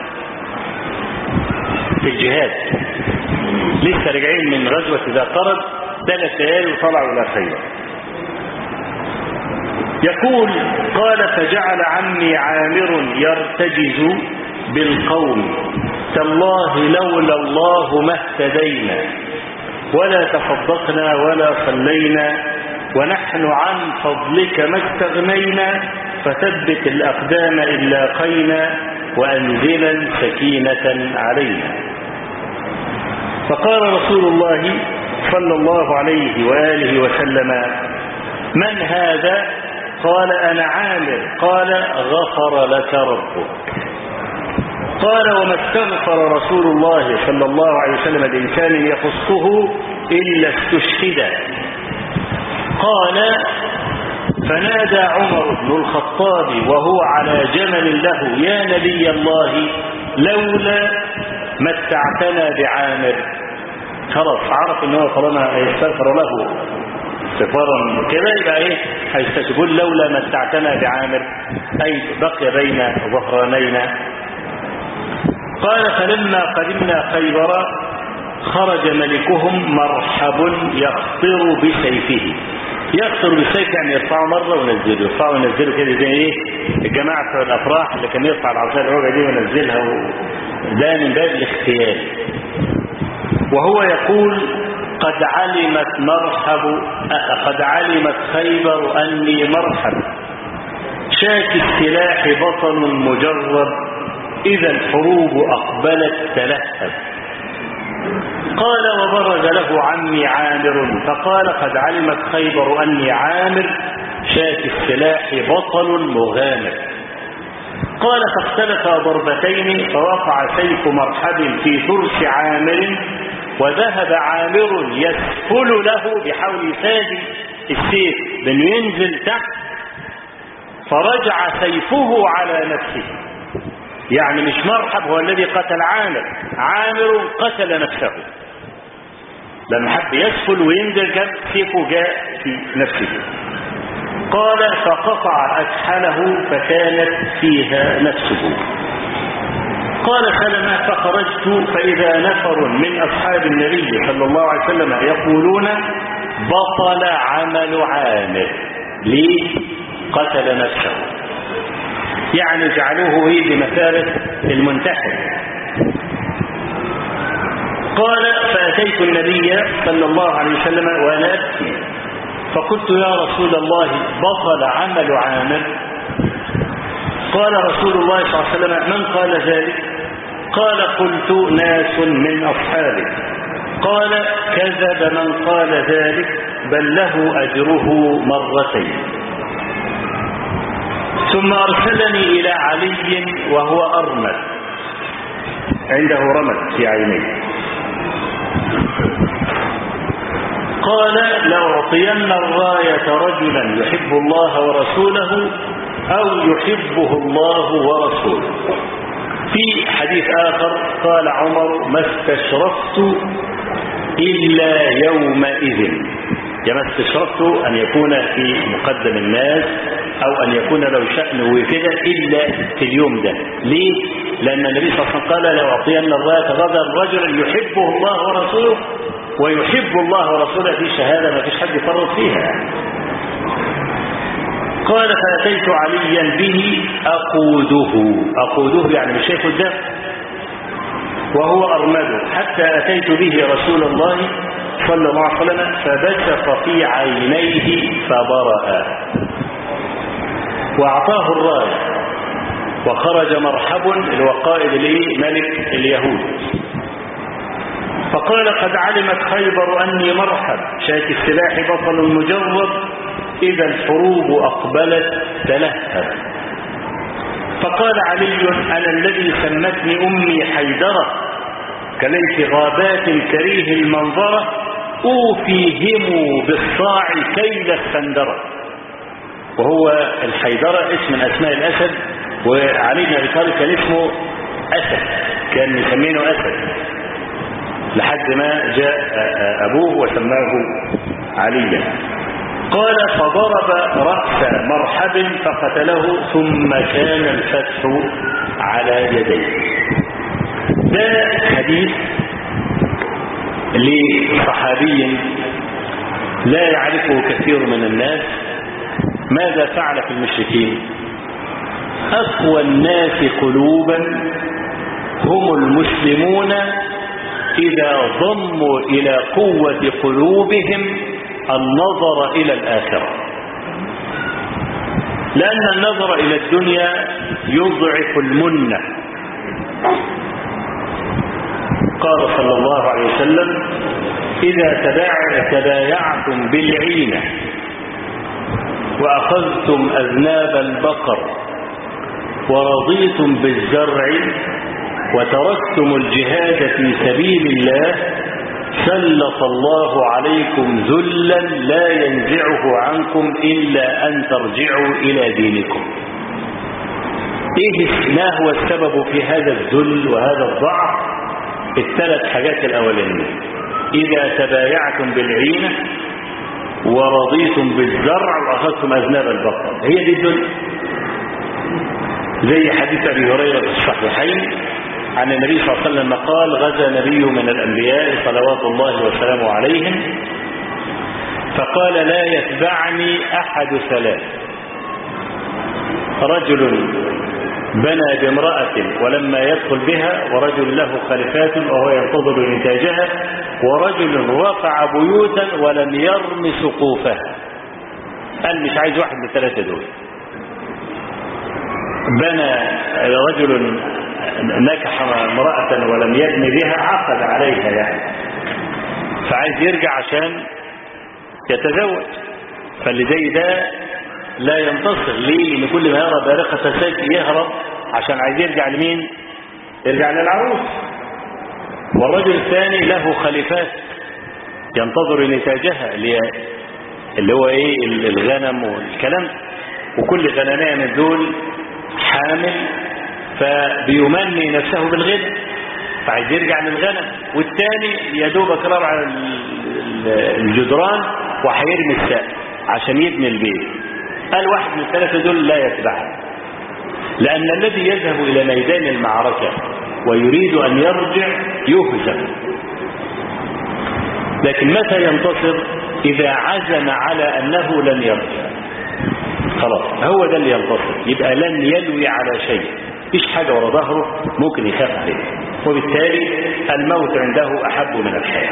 في الجهاد لسه راجعين من غزوة ذا قرد ثلاث ليالي وطلعوا إلى خيبر يقول قال فجعل عمي عامر يرتجز بالقوم تالله لولا الله ما اهتدينا ولا تصدقنا ولا صلينا ونحن عن فضلك ما استغنينا فثبت الأقدام إن لاقينا وأنزلا سكينة علينا فقال رسول الله صلى الله عليه وآله وسلم من هذا قال أنا عامر قال غفر لك ربك قال وما استغفر رسول الله صلى الله عليه وسلم لإنسان يخصه إلا استشهد قال فنادى عمر بن الخطاب وهو على جمل له يا نبي الله لولا متعتنا بعامر خلاص عرف ان هو طالما يستغفر له استغفارا كده يبقى ايه هيستجيبون لولا متعتنا بعامر اي بقي بين ظهرانينا قال فلما قدمنا خيبر خرج ملكهم مرحب يخطر بسيفه يخطر بالسيف يعني يرفعه مرة وينزله يرفعه وينزله كده زي ايه الجماعة بتوع الافراح اللي كان يرفع العصاية العوجة دي وينزلها و... ده من باب الاختيار وهو يقول قد علمت مرحب قد علمت خيبر اني مرحب شاك السلاح بطل مجرد اذا الحروب اقبلت تلهب قال وبرز له عمي عامر فقال قد علمت خيبر أني عامر شاك السلاح بطل مغامر قال فاختلف ضربتين فوقع سيف مرحب في ترس عامر وذهب عامر يسفل له بحول يسادي السيف بأنه ينزل تحت فرجع سيفه على نفسه يعني مش مرحب هو الذي قتل عامر عامر قتل نفسه لما حب يسفل وينزل جاب سيفه جاء في نفسه قال فقطع أكحله فكانت فيها نفسه قال سلمة فخرجت فإذا نفر من أصحاب النبي صلى الله عليه وسلم يقولون بطل عمل عامر ليه قتل نفسه يعني جعلوه ايه بمثابة المنتحر قال فأتيت النبي صلى الله عليه وسلم وأنا أبكي فقلت يا رسول الله بطل عمل عامر قال رسول الله صلى الله عليه وسلم من قال ذلك قال قلت ناس من أصحابه قال كذب من قال ذلك بل له أجره مرتين ثم أرسلني إلى علي وهو أرمد عنده رمد في عينيه قال لأعطين الراية رجلا يحب الله ورسوله أو يحبه الله ورسوله في حديث آخر قال عمر ما استشرفت إلا يومئذ كما استشرفت أن يكون في مقدم الناس أو أن يكون له شأن وكده إلا في اليوم ده ليه؟ لأن النبي صلى الله عليه وسلم قال لأعطين الراية غدا رجلا يحبه الله ورسوله ويحب الله ورسوله دي شهادة ما فيش حد يفرط فيها قال فأتيت عليا به أقوده أقوده يعني مش شايف الدم وهو أرمده حتى أتيت به رسول الله صلى الله عليه وسلم فبسق في عينيه فبرأ وأعطاه الراية وخرج مرحب الوقائد ليه ملك اليهود فقال قد علمت خيبر أني مرحب شاك السلاح بطل مجرد إذا الحروب أقبلت تلهب فقال علي أنا الذي سمتني أمي حيدرة كليت غابات كريه المنظرة أوفيهم بالصاع كيل السندرة وهو الحيدرة اسم من أسماء الأسد وعلي بن أبي طالب كان اسمه أسد كان مسمينه أسد لحد ما جاء أبوه وسماه عليا قال فضرب رأس مرحب فقتله ثم كان الفتح على يديه ده حديث لصحابي لا يعرفه كثير من الناس ماذا فعل في المشركين أقوى الناس قلوبا هم المسلمون إذا ضموا إلى قوة قلوبهم النظر إلى الآخرة لأن النظر إلى الدنيا يضعف المنة قال صلى الله عليه وسلم إذا تبايعتم بالعينة وأخذتم أذناب البقر ورضيتم بالزرع وتركتم الجهاد في سبيل الله سلط الله عليكم ذلا لا ينزعه عنكم إلا أن ترجعوا إلى دينكم إيه ما هو السبب في هذا الذل وهذا الضعف الثلاث حاجات الأولانية إذا تبايعتم بالعينة ورضيتم بالزرع وأخذتم أذناب البقر هي دي الدنيا زي حديث أبي هريرة في الصحيحين عن النبي صلى الله عليه وسلم قال غزا نبي من الأنبياء صلوات الله وسلامه عليهم فقال لا يتبعني أحد ثلاث رجل بنى بامرأة ولما يدخل بها ورجل له خلفات وهو ينتظر نتاجها ورجل وقع بيوتا ولم يرم سقوفها قال مش عايز واحد من الثلاثة دول بنى رجل نكح امرأة ولم يبن بها عقد عليها يعني فعايز يرجع عشان يتزوج فاللي زي ده لا ينتصر ليه لان كل ما يرى بارقة سيف يهرب عشان عايز يرجع لمين يرجع للعروس والرجل الثاني له خليفات ينتظر نتاجها اللي اللي هو ايه الغنم والكلام وكل غنمية من دول حامل فبيمني نفسه بالغنم فعايز يرجع للغنم والثاني يا دوبك ربع الجدران وهيرمي السقف عشان يبني البيت قال واحد من الثلاثة دول لا يتبعه لأن الذي يذهب إلى ميدان المعركة ويريد أن يرجع يهزم لكن متى ينتصر إذا عزم على أنه لن يرجع خلاص هو ده اللي ينتصر يبقى لن يلوي على شيء مفيش حاجة ورا ظهره ممكن يخاف عليه وبالتالي الموت عنده أحب من الحياة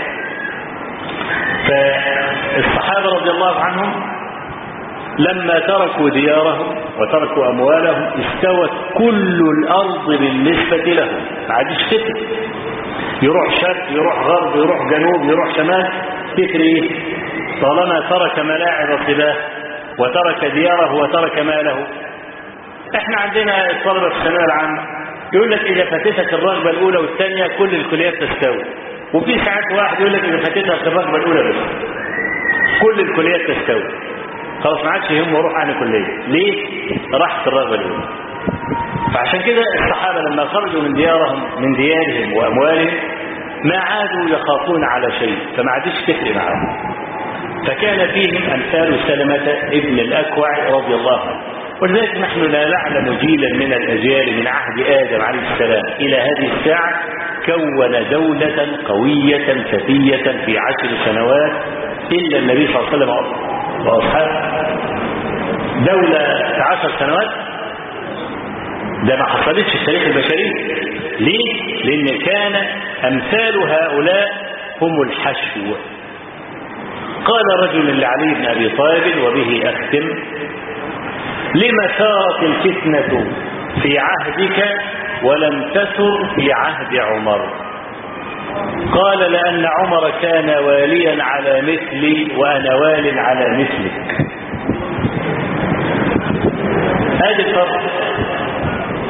فالصحابة رضي الله عنهم لما تركوا ديارهم وتركوا أموالهم استوت كل الأرض بالنسبة لهم ما عادش فتن يروح شرق يروح غرب يروح جنوب يروح شمال فكر ايه طالما ترك ملاعب صباه وترك دياره وترك ماله احنا عندنا الطلبة في الثانوية العامة يقول لك إذا فاتتك الرغبة الأولى والثانية كل الكليات تستوي وفي ساعات واحد يقول لك إذا فاتتك الرغبة الأولى بس كل الكليات تستوي خلاص ما عادش يهمه يروح عن كلية ليه؟ راحت الرغبة الأولى فعشان كده الصحابة لما خرجوا من ديارهم من ديارهم وأموالهم ما عادوا يخافون على شيء فما عادش تفرق معهم فكان فيهم أمثال سلمة ابن الأكوع رضي الله عنه ولذلك نحن لا نعلم جيلا من الأجيال من عهد آدم عليه السلام إلى هذه الساعة كون دولة قوية فتية في عشر سنوات إلا النبي صلى الله عليه وسلم وأصحابه دولة في عشر سنوات ده ما حصلتش في التاريخ البشري ليه؟ لأن كان أمثال هؤلاء هم الحشو قال رجل لعلي بن أبي طالب وبه أختم لما ثارت الفتنة في عهدك ولم تثر في عهد عمر قال لأن عمر كان واليا على مثلي وأنا وال على مثلك هذا الفرق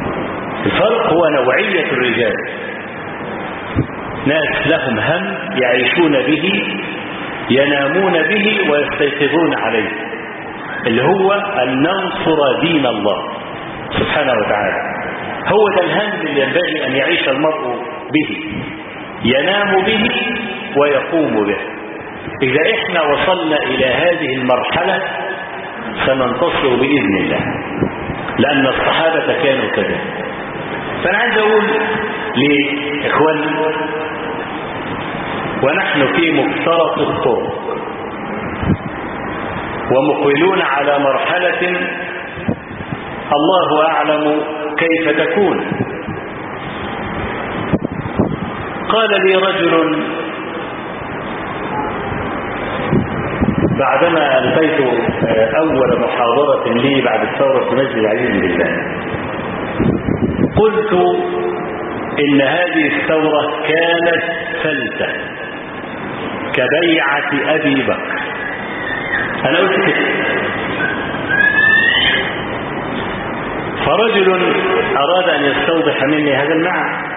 الفرق هو نوعية الرجال ناس لهم هم يعيشون به ينامون به ويستيقظون عليه اللي هو أن ننصر دين الله سبحانه وتعالى هو ده الهم اللي ينبغي أن يعيش المرء به ينام به ويقوم به إذا إحنا وصلنا إلى هذه المرحلة سننتصر بإذن الله لأن الصحابة كانوا كذا فأنا عايز أقول لإخواني ونحن في مفترق الطرق ومقبلون على مرحلة الله أعلم كيف تكون قال لي رجل بعدما ألقيت أول محاضرة لي بعد الثورة في مسجد العزيز بالله قلت إن هذه الثورة كانت فلتة كبيعة أبي بكر أنا قلت كده فرجل أراد أن يستوضح مني هذا المعنى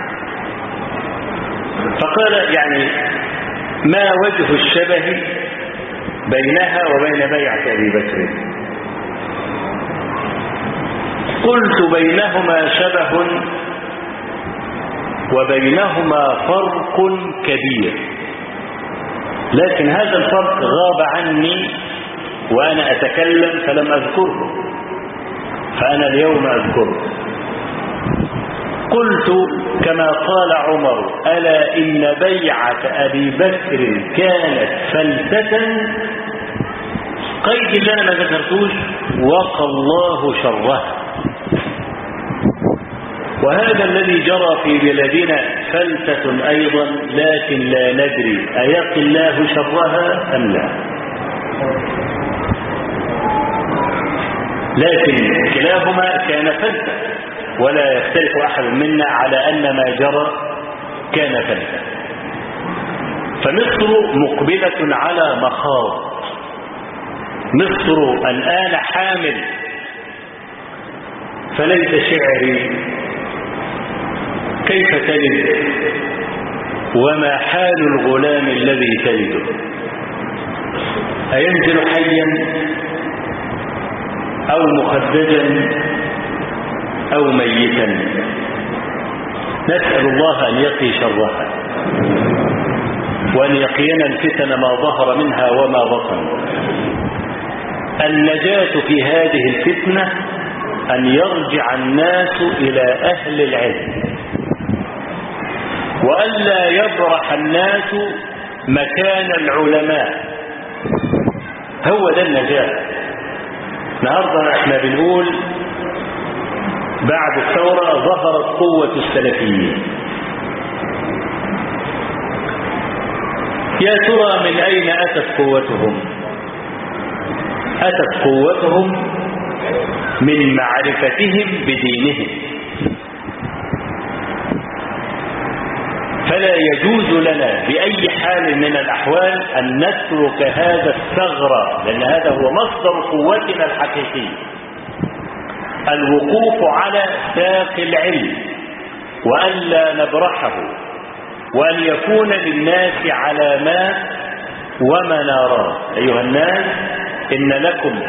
فقال يعني ما وجه الشبه بينها وبين بيعة أبي بكر قلت بينهما شبه وبينهما فرق كبير لكن هذا الفرق غاب عني وأنا أتكلم فلم أذكره فأنا اليوم أذكره قلت كما قال عمر ألا إن بيعة أبي بكر كانت فلتة قيد اللي أنا ما ذكرتوش وقى الله شرها وهذا الذي جرى في بلادنا فلتة أيضا لكن لا ندري أيقي الله شرها أم لا لكن كلاهما كان فلتة ولا يختلف أحد منا على أن ما جرى كان فلتة فمصر مقبلة على مخاض مصر الآن حامل فليس شعري كيف تلد وما حال الغلام الذي تلده أينزل حيا أو مخدجا أو ميتا نسأل الله أن يقي شرها وأن يقينا الفتن ما ظهر منها وما بطن النجاة في هذه الفتنة أن يرجع الناس إلى أهل العلم وألا يبرح الناس مكان العلماء هو ده النجاة النهارده احنا بنقول بعد الثورة ظهرت قوة السلفيين يا ترى من أين أتت قوتهم أتت قوتهم من معرفتهم بدينهم فلا يجوز لنا بأي حال من الأحوال أن نترك هذا الثغر لأن هذا هو مصدر قوتنا الحقيقي الوقوف على ساق العلم وألا نبرحه وأن يكون للناس علامات ومنارات أيها الناس إن لكم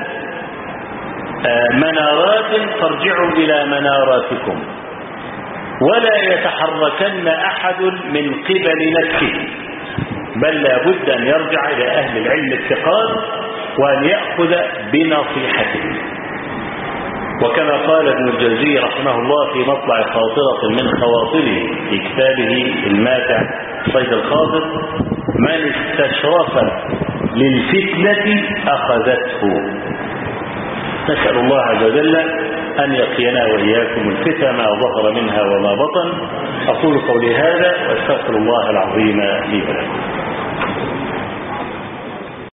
منارات ترجع إلى مناراتكم ولا يتحركن أحد من قبل نفسه بل لا بد أن يرجع إلى أهل العلم الثقات وأن يأخذ بنصيحته وكما قال ابن الجوزي رحمه الله في مطلع خاطرة من خواطره في كتابه الماتع صيد الخاطر من استشرف للفتنة أخذته نسأل الله عز وجل أن يقينا وإياكم الفتن ما ظهر منها وما بطن أقول قولي هذا وأستغفر الله العظيم لي ولكم